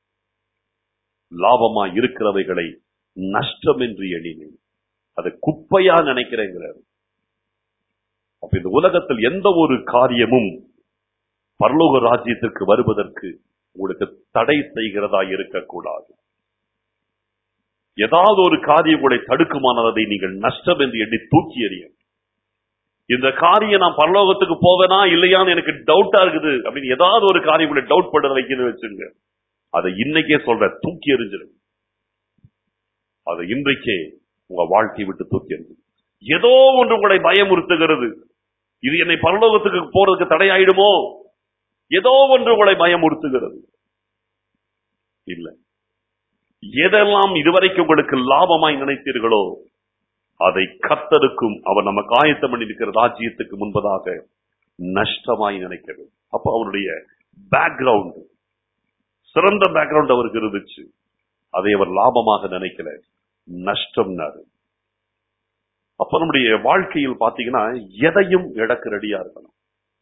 லாபமா இருக்கிறவைகளை நஷ்டம் என்று எண்ணினேன் அதை குப்பையா நினைக்கிறேங்கிறார் அப்ப இந்த உலகத்தில் எந்த ஒரு காரியமும் பரலோக ராஜ்யத்திற்கு வருவதற்கு உங்களுக்கு தடை செய்கிறதா இருக்கக்கூடாது ஏதாவது ஒரு காரியம் உங்களை தடுக்குமானால் அதை நீங்கள் நஷ்டம் என்று எண்ணி தூக்கி எறியும் இந்த காரியம் நான் பரலோகத்துக்கு போவேனா இல்லையான்னு எனக்கு டவுட்டா இருக்குது அப்படின்னு ஏதாவது ஒரு காரியம் உங்களை டவுட் பண்றத வைக்கணும் வச்சுங்க அதை இன்னைக்கே சொல்ற தூக்கி எறிஞ்சிருங்க அதை இன்றைக்கே உங்க வாழ்க்கையை விட்டு தூக்கி எறிஞ்சு ஏதோ ஒன்று உங்களை பயமுறுத்துகிறது இது என்னை பரலோகத்துக்கு போறதுக்கு தடையாயிடுமோ ஏதோ ஒன்று உங்களை பயமுறுத்துகிறது இல்ல எதெல்லாம் இதுவரைக்கும் உங்களுக்கு லாபமாய் நினைத்தீர்களோ அதை கத்தருக்கும் அவர் நமக்கு ஆயத்தம் பண்ணி இருக்கிற ராஜ்யத்துக்கு முன்பதாக நஷ்டமாய் நினைக்கிறது அப்ப அவருடைய பேக்ரவுண்ட் சிறந்த பேக்ரவுண்ட் அவருக்கு இருந்துச்சு அதை அவர் லாபமாக நினைக்கல நஷ்டம்னாரு அப்ப நம்முடைய வாழ்க்கையில் பாத்தீங்கன்னா எதையும் இழக்க ரெடியா இருக்கணும்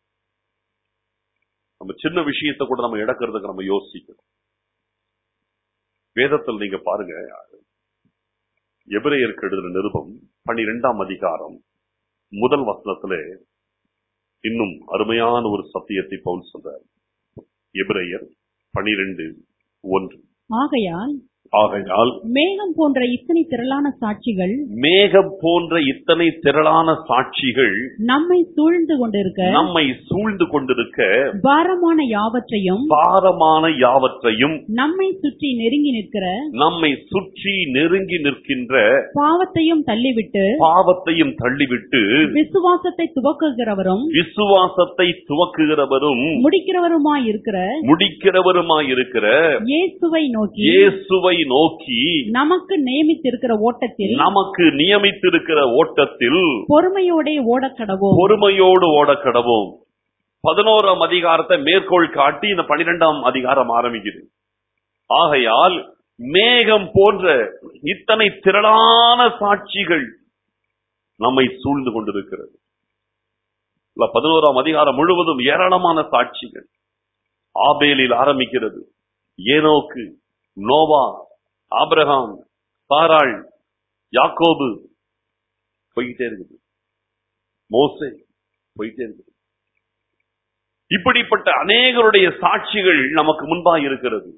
நம்ம சின்ன விஷயத்தை கூட நம்ம இழக்கிறதுக்கு நம்ம யோசிக்கணும் வேதத்தில் நீங்க பாருங்க எபிரேயருக்கு எழுதின நிருபம் பனிரெண்டாம் அதிகாரம் முதல் வசனத்துல இன்னும் அருமையான ஒரு சத்தியத்தை பவுல் சொல்றார் எபிரேயர் பனிரெண்டு ஒன்று ஆகையால் ஆகையால் மேகம் போன்ற இத்தனை திரளான சாட்சிகள் மேகம் போன்ற இத்தனை திரளான சாட்சிகள் நம்மை சூழ்ந்து கொண்டிருக்க நம்மை சூழ்ந்து கொண்டிருக்க பாரமான யாவற்றையும் பாரமான யாவற்றையும் நம்மை சுற்றி நெருங்கி நிற்கிற நம்மை சுற்றி நெருங்கி நிற்கின்ற பாவத்தையும் தள்ளிவிட்டு பாவத்தையும் தள்ளிவிட்டு விசுவாசத்தை துவக்குகிறவரும் விசுவாசத்தை துவக்குகிறவரும் முடிக்கிறவருமாய் இருக்கிற முடிக்கிறவருமாயிருக்கிற இயேசுவை நோக்கி இயேசுவை நோக்கி நமக்கு நியமித்திருக்கிற ஓட்டத்தில் நமக்கு நியமித்திருக்கிற ஓட்டத்தில் பொறுமையோடே ஓடக்கடவோம் பொறுமையோடு ஓடக் கடவோம் பதினோராம் அதிகாரத்தை மேற்கோள் காட்டி இந்த பனிரெண்டாம் அதிகாரம் ஆரம்பிக்குது ஆகையால் மேகம் போன்ற இத்தனை திரளான சாட்சிகள் நம்மை சூழ்ந்து கொண்டிருக்கிறது இல்ல, பதினோராம் அதிகாரம் முழுவதும் ஏராளமான சாட்சிகள் ஆபேலில் ஆரம்பிக்கிறது ஏனோக்கு நோவா ஆபிரகாம் சாராள் யாக்கோபு போய்கிட்டே இருக்குது மோசே போயிட்டே இருக்குது இப்படிப்பட்ட அநேகருடைய சாட்சிகள் நமக்கு முன்பாக இருக்கிறது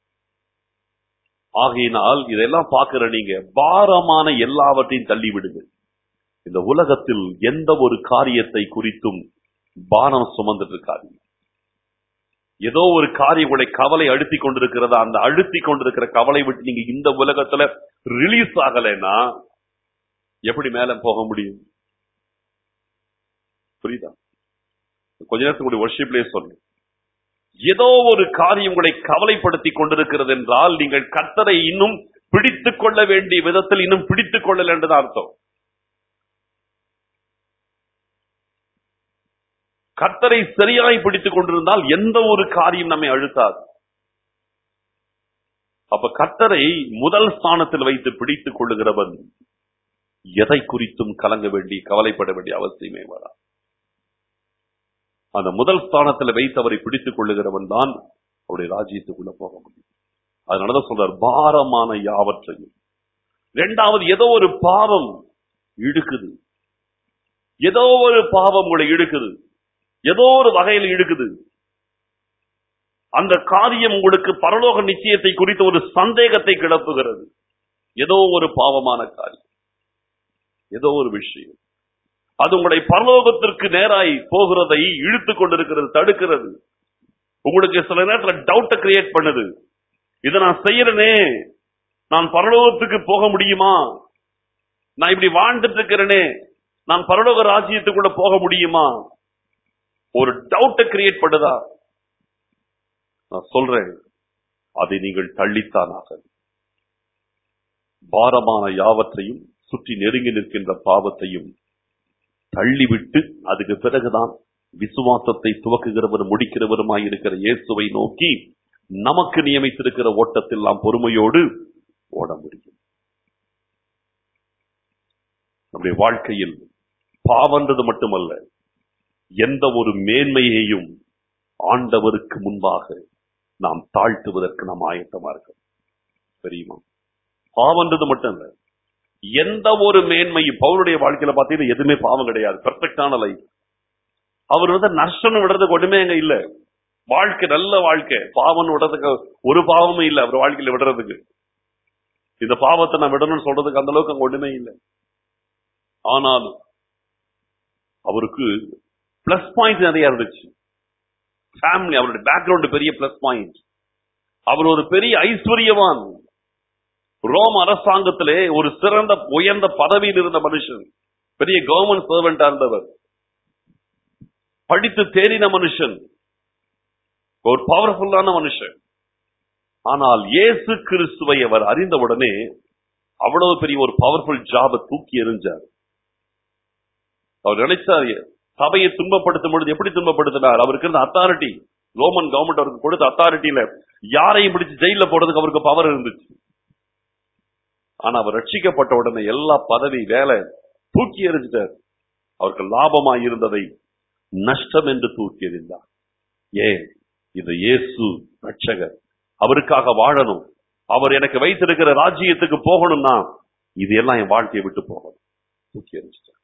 ஆகையினால் இதெல்லாம் பார்க்கிற நீங்க பாரமான எல்லாவற்றையும் தள்ளிவிடுங்க இந்த உலகத்தில் எந்த ஒரு காரியத்தை குறித்தும் பாரம் சுமந்துட்டு இருக்காதீங்க ஏதோ ஒரு காரியம் உங்களை கவலை அழுத்தி கொண்டிருக்கிறதா அந்த அழுத்தி கொண்டிருக்கிற கவலை விட்டு நீங்க இந்த உலகத்துல ரிலீஸ் ஆகலைன்னா எப்படி மேல போக முடியும் புரியுதா கொஞ்ச நேரத்துக்கு முன்னாடி ஒர்ஷிப்லயே சொன்னேன் ஏதோ ஒரு காரியம் உங்களை கவலைப்படுத்தி கொண்டிருக்கிறது என்றால் நீங்கள் கர்த்தரை இன்னும் பிடித்துக் கொள்ள வேண்டிய விதத்தில் இன்னும் பிடித்துக் கொள்ளல என்றுதான் அர்த்தம் கர்த்தரை சரியாய் பிடித்துக் கொண்டிருந்தால் எந்த ஒரு காரியம் நம்மை அழுத்தாது அப்ப கர்த்தரை முதல் ஸ்தானத்தில் வைத்து பிடித்துக் கொள்ளுகிறவன் எதை குறித்தும் கலங்க வேண்டி கவலைப்பட வேண்டிய அவசியமே வரா அந்த முதல் ஸ்தானத்தில் வைத்து அவரை பிடித்துக் கொள்ளுகிறவன் தான் அவருடைய ராஜ்யத்துக்குள்ள போக முடியும் அதனாலதான் சொல்றார் பாரமான யாவற்றையும் இரண்டாவது ஏதோ ஒரு பாவம் இழுக்குது ஏதோ ஒரு பாவம் உங்களை இழுக்குது ஏதோ ஒரு வகையில் இழுக்குது அந்த காரியம் உங்களுக்கு பரலோக நிச்சயத்தை குறித்த ஒரு சந்தேகத்தை கிளப்புகிறது ஏதோ ஒரு பாவமான காரியம் ஏதோ ஒரு விஷயம் அது உங்களை பரலோகத்திற்கு நேராய் போகிறதை இழுத்துக் கொண்டிருக்கிறது தடுக்கிறது உங்களுக்கு சில நேரத்துல டவுட்டை கிரியேட் பண்ணுது இதை நான் செய்யறனே நான் பரலோகத்துக்கு போக முடியுமா நான் இப்படி வாழ்ந்துட்டு இருக்கிறேனே நான் பரலோக ராஜ்யத்துக்குள்ள போக முடியுமா ஒரு டவுட்டை கிரியேட் பண்ணுதா நான் சொல்றேன் அதை நீங்கள் தள்ளித்தானாக பாரமான யாவற்றையும் சுற்றி நெருங்கி நிற்கின்ற பாவத்தையும் தள்ளிவிட்டு அதுக்கு பிறகுதான் விசுவாசத்தை துவக்குகிறவரும் முடிக்கிறவருமாய் இருக்கிற இயேசுவை நோக்கி நமக்கு நியமித்திருக்கிற ஓட்டத்தில் நாம் பொறுமையோடு ஓட முடியும் நம்முடைய வாழ்க்கையில் பாவன்றது மட்டுமல்ல எந்த ஒரு மேன்மையையும் ஆண்டவருக்கு முன்பாக நாம் தாழ்த்துவதற்கு நாம் ஆயத்தமா இருக்கோம் தெரியுமா பாவன்றது மட்டும் இல்ல எந்த ஒரு மேன்மையும் பவுலுடைய வாழ்க்கையில பாத்தீங்கன்னா எதுவுமே பாவம் கிடையாது பெர்ஃபெக்டான லைஃப் அவர் வந்து நஷ்டம் விடுறதுக்கு ஒண்ணுமே அங்க இல்ல வாழ்க்கை நல்ல வாழ்க்கை பாவம் விடுறதுக்கு ஒரு பாவமும் இல்ல அவர் வாழ்க்கையில விடுறதுக்கு இந்த பாவத்தை நான் விடணும்னு சொல்றதுக்கு அந்த அளவுக்கு அங்க ஒண்ணுமே இல்லை ஆனாலும் அவருக்கு பிளஸ் பாயிண்ட் நிறைய இருந்துச்சு ஃபேமிலி அவருடைய பேக்ரவுண்ட் பெரிய பிளஸ் பாயிண்ட் அவர் ஒரு பெரிய ஐஸ்வர்யவான் ரோம் அரசாங்கத்திலே ஒரு சிறந்த உயர்ந்த பதவியில் இருந்த மனுஷன் பெரிய கவர்மெண்ட் சர்வெண்டா இருந்தவர் படித்து தேறின மனுஷன் ஒரு பவர்ஃபுல்லான மனுஷன் ஆனால் இயேசு கிறிஸ்துவை அவர் அறிந்தவுடனே அவ்வளவு பெரிய ஒரு பவர்ஃபுல் ஜாபை தூக்கி எறிஞ்சார் அவர் நினைச்சார் சபையை துன்பப்படுத்தும் பொழுது எப்படி துன்பப்படுத்தினார் அவருக்கு இருந்த அத்தாரிட்டி ரோமன் கவர்மெண்ட் அவருக்கு கொடுத்த அத்தாரிட்டியில யாரையும் பிடிச்சு ஜெயில போடுறதுக்கு அவருக்கு பவர் இருந்துச்சு ஆனா அவர் ரட்சிக்கப்பட்ட உடனே எல்லா பதவி வேலை தூக்கி எறிஞ்சிட்டார் அவருக்கு லாபமாய் இருந்ததை நஷ்டம் என்று தூக்கி எறிந்தார் ஏன் இது இயேசு ரட்சகர் அவருக்காக வாழணும் அவர் எனக்கு வைத்திருக்கிற ராஜ்யத்துக்கு போகணும்னா இது எல்லாம் என் வாழ்க்கையை விட்டு போகணும் தூக்கி எறிஞ்சிட்டார்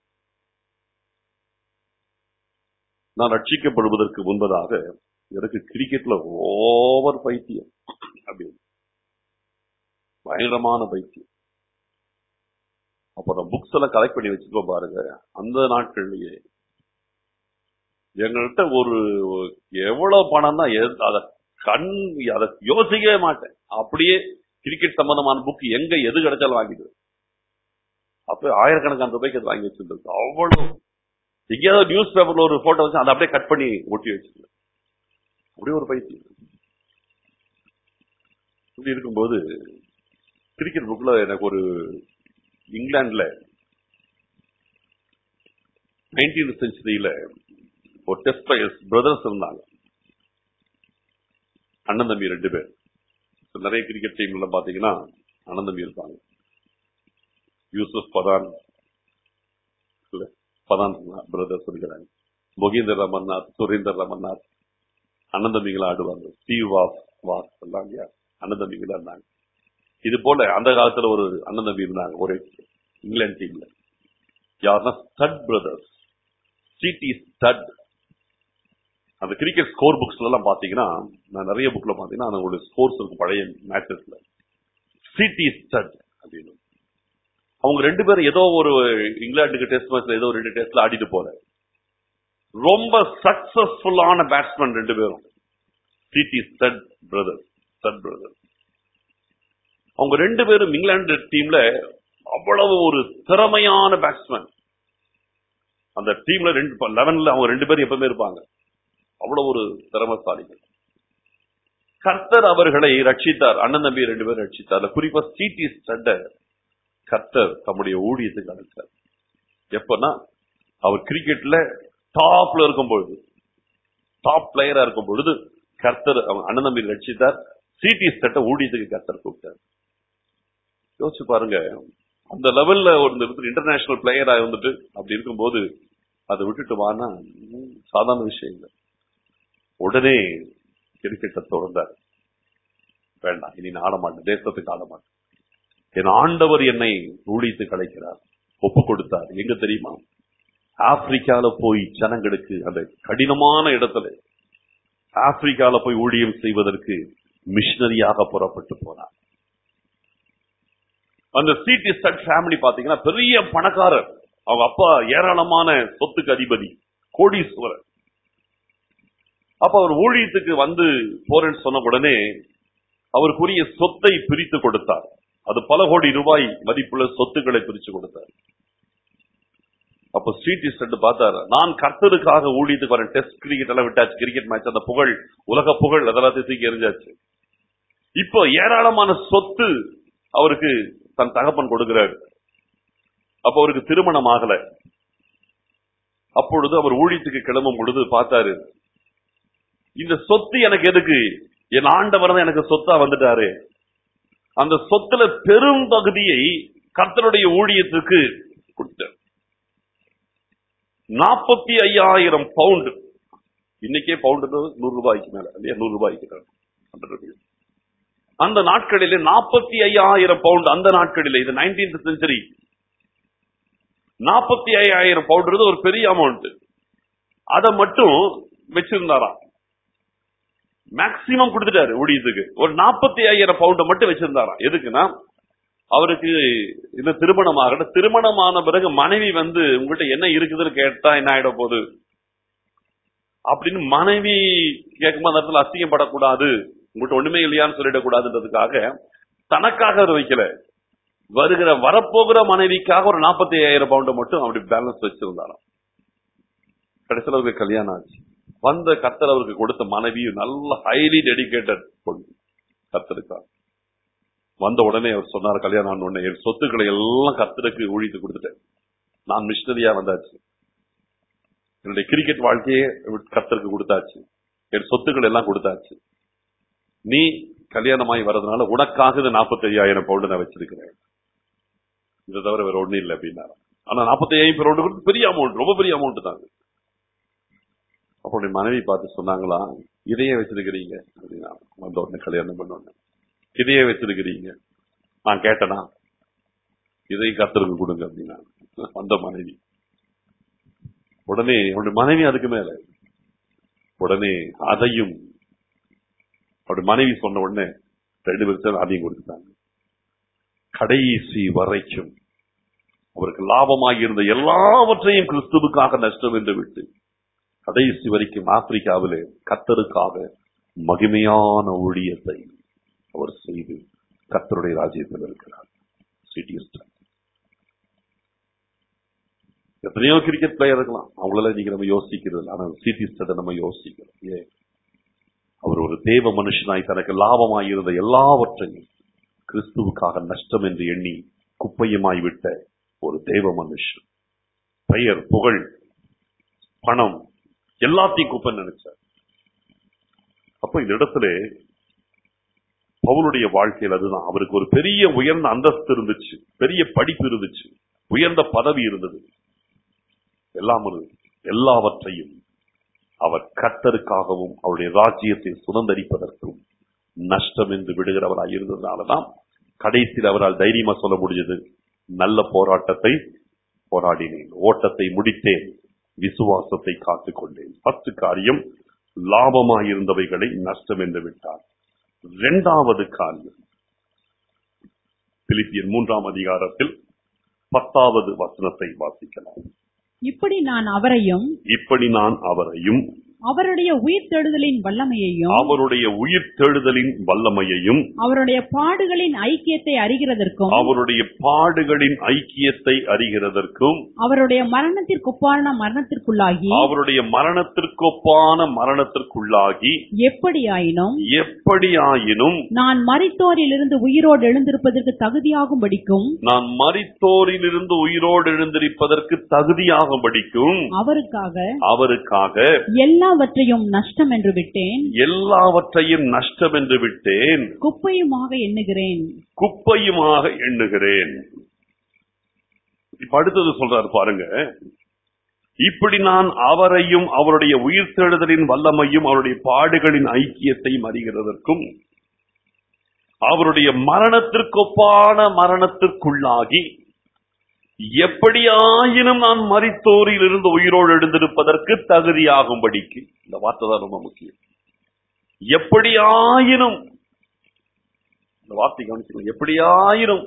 நான் ரட்சிக்கப்படுவதற்கு முன்பதாக எனக்கு கிரிக்கெட்ல ஓவர் பைத்தியம் அப்படின்னு பயங்கரமான பைத்தியம் அப்புறம் புக்ஸ் எல்லாம் கலெக்ட் பண்ணி வச்சுக்கோ பாருங்க அந்த நாட்கள்லயே எங்கள்கிட்ட ஒரு எவ்வளவு பணம் தான் அத கண் அதை யோசிக்கவே மாட்டேன் அப்படியே கிரிக்கெட் சம்பந்தமான புக் எங்க எது கிடைச்சாலும் வாங்கிடுவேன் அப்ப ஆயிரக்கணக்கான ரூபாய்க்கு அது வாங்கி வச்சிருந்தது அவ்வளவு எங்கேயாவது நியூஸ் பேப்பர்ல ஒரு போட்டோ வச்சு அதை அப்படியே கட் பண்ணி ஒட்டி வச்சிருந்தேன் அப்படியே ஒரு பைத்தியம் இப்படி இருக்கும்போது கிரிக்கெட் புக்ல எனக்கு ஒரு இங்கிலாந்துல நைன்டீன் செஞ்சுரியில ஒரு டெஸ்ட் பிளேயர்ஸ் பிரதர்ஸ் இருந்தாங்க அண்ணன் தம்பி ரெண்டு பேர் நிறைய கிரிக்கெட் டீம்ல பாத்தீங்கன்னா அண்ணன் தம்பி இருப்பாங்க யூசுப் பதான் இல்ல பதான் பிரதர்ஸ் இருக்கிறாங்க மொகீந்தர் ரமர்நாத் சுரேந்தர் ரமர்நாத் அண்ணன் தம்பிகள் ஆடுவாங்க ஸ்டீவ் வாஸ் வாஸ் எல்லாம் இல்லையா அண்ணன் தம்பிகளா இருந்தாங்க இது போல அந்த காலத்துல ஒரு அண்ணன் தம்பி இருந்தாங்க ஒரு இங்கிலாந்து டீம்ல யாருன்னா ஸ்டட் பிரதர்ஸ் சிடி ஸ்டட் அந்த கிரிக்கெட் ஸ்கோர் புக்ஸ்ல எல்லாம் பாத்தீங்கன்னா நான் நிறைய புக்ல பாத்தீங்கன்னா அவங்களுடைய ஸ்கோர்ஸ் இருக்கும் பழைய மேட்சஸ்ல சிடி ஸ்டட் அப்படின்னு அவங்க ரெண்டு பேரும் ஏதோ ஒரு இங்கிலாந்துக்கு டெஸ்ட் மேட்ச்ல ஏதோ ரெண்டு டெஸ்ட்ல ஆடிட்டு போற ரொம்ப சக்சஸ்ஃபுல்லான பேட்ஸ்மேன் ரெண்டு பேரும் CT Studd brothers Studd brothers அவங்க ரெண்டு பேரும் இங்கிலாந்து டீம்ல அவ்வளவு ஒரு திறமையான பேட்ஸ்மேன் அந்த டீம்ல ரெண்டு லெவன்ல அவங்க ரெண்டு பேரும் எப்பவுமே இருப்பாங்க அவ்வளவு ஒரு திறமசாலிகள் கர்த்தர் அவர்களை ரட்சித்தார் அண்ணன் தம்பி ரெண்டு பேரும் ரட்சித்தார் குறிப்பா சிடி ஸ்டட்ட கர்த்தர் தம்முடைய ஊழியத்துக்கு அழைத்தார் எப்பன்னா அவர் கிரிக்கெட்ல டாப்ல இருக்கும் பொழுது டாப் பிளேயரா இருக்கும் பொழுது கர்த்தர் அவங்க அண்ணன் தம்பி ரட்சித்தார் சிடி ஸ்டட்ட ஊழியத்துக்கு கர்த்தர் கூப்பிட்டார் யோசிச்சு பாருங்க அந்த லெவல்ல ஒரு இன்டர்நேஷனல் பிளேயரா இருந்துட்டு அப்படி இருக்கும்போது அதை விட்டுட்டு வானா சாதாரண விஷயம் இல்லை உடனே கிரிக்கெட்டை தொடர்ந்தார் வேண்டாம் இனி நான் ஆட மாட்டேன் தேசத்துக்கு ஆட மாட்டேன் என் ஆண்டவர் என்னை ஊழித்து கலைக்கிறார் ஒப்பு கொடுத்தார் எங்க தெரியுமா ஆப்பிரிக்கால போய் ஜனங்களுக்கு அந்த கடினமான இடத்துல ஆப்பிரிக்கால போய் ஊழியம் செய்வதற்கு மிஷினரியாக புறப்பட்டு போனார் அந்த சிடி ஸ்டட் ஃபேமிலி பாத்தீங்கன்னா பெரிய பணக்காரர் அவங்க அப்பா ஏராளமான சொத்துக்கு அதிபதி கோடீஸ்வரர் அப்ப அவர் ஊழியத்துக்கு வந்து போறேன்னு சொன்ன உடனே அவருக்குரிய சொத்தை பிரித்து கொடுத்தார் அது பல கோடி ரூபாய் மதிப்புள்ள சொத்துக்களை பிரிச்சு கொடுத்தார் அப்ப ஸ்ட்ரீட் ஸ்டட் பார்த்தாரு நான் கர்த்தருக்காக ஊழியத்துக்கு வரேன் டெஸ்ட் கிரிக்கெட் எல்லாம் விட்டாச்சு கிரிக்கெட் மேட்ச் அந்த புகழ் உலக புகழ் அதெல்லாம் தூக்கி எரிஞ்சாச்சு இப்போ ஏராளமான சொத்து அவருக்கு தன் தகப்பன் கொடுக்கிறார் அப்ப அவருக்கு திருமணம் ஆகல அப்பொழுது அவர் ஊழியத்துக்கு கிளம்பும் பொழுது பார்த்தாரு இந்த சொத்து எனக்கு எதுக்கு என் ஆண்டவர் தான் எனக்கு சொத்தா வந்துட்டாரு அந்த சொத்துல பெரும் பகுதியை கர்த்தருடைய ஊழியத்துக்கு கொடுத்தார் நாற்பத்தி ஐயாயிரம் பவுண்டு இன்னைக்கே பவுண்டு நூறு ரூபாய்க்கு மேல இல்லையா நூறு ரூபாய்க்கு மேல. 100 rupees. அந்த நாட்களிலே நாற்பத்தி ஐயாயிரம் பவுண்ட் அந்த நாட்களிலே இது நைன்டீன்த் செஞ்சுரி நாற்பத்தி ஐயாயிரம் பவுண்ட் ஒரு பெரிய அமௌண்ட் அதை மட்டும் வச்சிருந்தாராம் மேக்சிமம் கொடுத்துட்டாரு ஊழியத்துக்கு ஒரு நாற்பத்தி ஐயாயிரம் பவுண்டை மட்டும் வச்சிருந்தாராம் எதுக்குன்னா அவருக்கு இந்த திருமணம் ஆகணும் திருமணமான பிறகு மனைவி வந்து உங்ககிட்ட என்ன இருக்குதுன்னு கேட்டா என்ன ஆயிட போகுது அப்படின்னு மனைவி கேட்கும்போது அந்த இடத்துல அசிங்கப்படக்கூடாது உங்கள்கிட்ட ஒண்ணுமே இல்லையான்னு சொல்லிடக்கூடாதுன்றதுக்காக தனக்காக அவர் வைக்கல வருகிற வரப்போகிற மனைவிக்காக ஒரு நாற்பத்தி ஐயாயிரம் பவுண்டை மட்டும் அப்படி பேலன்ஸ் வச்சிருந்தாராம் கடைசியில் அவருக்கு கல்யாணம் ஆச்சு வந்த கத்தர் அவருக்கு கொடுத்த மனைவி நல்ல ஹைலி டெடிகேட்டட் பொண்ணு கத்தருக்காக வந்த உடனே அவர் சொன்னார் கல்யாணம் ஆன உடனே என் சொத்துக்களை எல்லாம் கத்தருக்கு ஊழித்து கொடுத்துட்டேன் நான் மிஷினரியா வந்தாச்சு என்னுடைய கிரிக்கெட் வாழ்க்கையே கத்தருக்கு கொடுத்தாச்சு என் சொத்துக்கள் எல்லாம் கொடுத்தாச்சு நீ கல்யாணமாய் வர்றதுனால உனக்காக இந்த நாற்பத்தி ஐயாயிரம் பவுண்டு நான் வச்சிருக்கிறேன் இதை தவிர வேற ஒண்ணும் இல்லை அப்படின்னா ஆனா நாற்பத்தி ஐயாயிரம் பவுண்டு பெரிய அமௌண்ட் ரொம்ப பெரிய அமௌண்ட் தான் அது. அப்போ உன்னுடைய மனைவி பார்த்து சொன்னாங்களா இதையே வச்சிருக்கிறீங்க அப்படின்னா வந்த உடனே கல்யாணம் பண்ண உடனே இதையே வச்சிருக்கிறீங்க நான் கேட்டனா இதை கத்தருக்கு கொடுங்க அப்படின்னா வந்த மனைவி உடனே அவருடைய மனைவி அதுக்கு மேல உடனே அதையும் அவருடைய மனைவி சொன்ன உடனே ரெண்டு பேரும் அதையும் கொடுத்துட்டாங்க கடைசி வரைக்கும் அவருக்கு லாபமாக இருந்த எல்லாவற்றையும் கிறிஸ்துவுக்காக நஷ்டம் என்று விட்டு கடைசி வரைக்கும் ஆப்பிரிக்காவிலே கத்தருக்காக மகிமையான ஊழியத்தை அவர் செய்து கத்தருடைய ராஜ்யத்தில் இருக்கிறார் சிட்டி ஸ்டார் எத்தனையோ கிரிக்கெட் பிளேயர் இருக்கலாம் அவங்களெல்லாம் இன்னைக்கு நம்ம யோசிக்கிறது இல்ல. ஆனா சிட்டி ஸ்டட நம்ம யோசிக்கிறோம் ஏன் அவர் ஒரு தேவ மனுஷனாய் தனக்கு லாபமாய் இருந்த எல்லாவற்றையும் கிறிஸ்துவுக்காக நஷ்டம் என்று எண்ணி குப்பையுமாய் விட்ட ஒரு தேவ மனுஷன் பெயர் புகழ் பணம் எல்லாத்தையும் குப்பை நினைச்சார் அப்ப இந்த இடத்துல பவுலுடைய வாழ்க்கையில் அதுதான் அவருக்கு ஒரு பெரிய உயர்ந்த அந்தஸ்து இருந்துச்சு பெரிய படிப்பு இருந்துச்சு உயர்ந்த பதவி இருந்தது எல்லாம் இருந்தது. எல்லாவற்றையும் அவர் கர்த்தருக்காகவும் அவருடைய ராஜ்யத்தை சுதந்தரிப்பதற்கும் நஷ்டம் என்று விடுகிறவராய் இருந்ததுனாலதான் கடைசியில் அவரால் தைரியமா சொல்ல முடிஞ்சது நல்ல போராட்டத்தை போராடினேன் ஓட்டத்தை முடித்தேன் விசுவாசத்தை காத்துக் கொண்டேன் பத்து காரியம் லாபமாயிருந்தவைகளை நஷ்டம் என்று விட்டார் இரண்டாவது காரியம் பிலிப்பியன் மூன்றாம் அதிகாரத்தில் பத்தாவது வசனத்தை வாசிக்கலாம் இப்படி நான் அவரையும் இப்படி நான் அவரையும் அவருடைய உயிர்த்தெழுதலின் வல்லமையையும் அவருடைய உயிர் தேடுதலின் வல்லமையையும் அவருடைய பாடுகளின் ஐக்கியத்தை அறிகிறதற்கும் அவருடைய பாடுகளின் ஐக்கியத்தை அறிகிறதற்கும் அவருடைய மரணத்திற்குப்பான மரணத்திற்குள்ளாகி அவருடைய மரணத்திற்கொப்பான மரணத்திற்குள்ளாகி எப்படியாயினும் எப்படியாயினும் நான் மரித்தோரிலிருந்து உயிரோடு எழுந்திருப்பதற்கு தகுதியாகும்படிக்கும் நான் மரித்தோரிலிருந்து உயிரோடு எழுந்திருப்பதற்கு தகுதியாகும்படிக்கும் அவருக்காக அவருக்காக எல்லாவற்றையும் நஷ்டம் என்று விட்டேன் எல்லாவற்றையும் நஷ்டம் என்று விட்டேன் குப்பையுமாக எண்ணுகிறேன் குப்பையுமாக எண்ணுகிறேன் இப்ப அடுத்தது சொல்றாரு பாருங்க இப்படி நான் அவரையும் அவருடைய உயிர் தேடுதலின் வல்லமையும் அவருடைய பாடுகளின் ஐக்கியத்தையும் அறிகிறதற்கும் அவருடைய மரணத்திற்கொப்பான மரணத்திற்குள்ளாகி எப்படியாயினும் நான் மரித்தோரில் இருந்து உயிரோடு எழுந்திருப்பதற்கு தகுதியாகும்படிக்கு இந்த வார்த்தை தான் ரொம்ப முக்கியம் எப்படியாயினும் இந்த வார்த்தை கவனிச்சுக்கணும் எப்படியாயினும்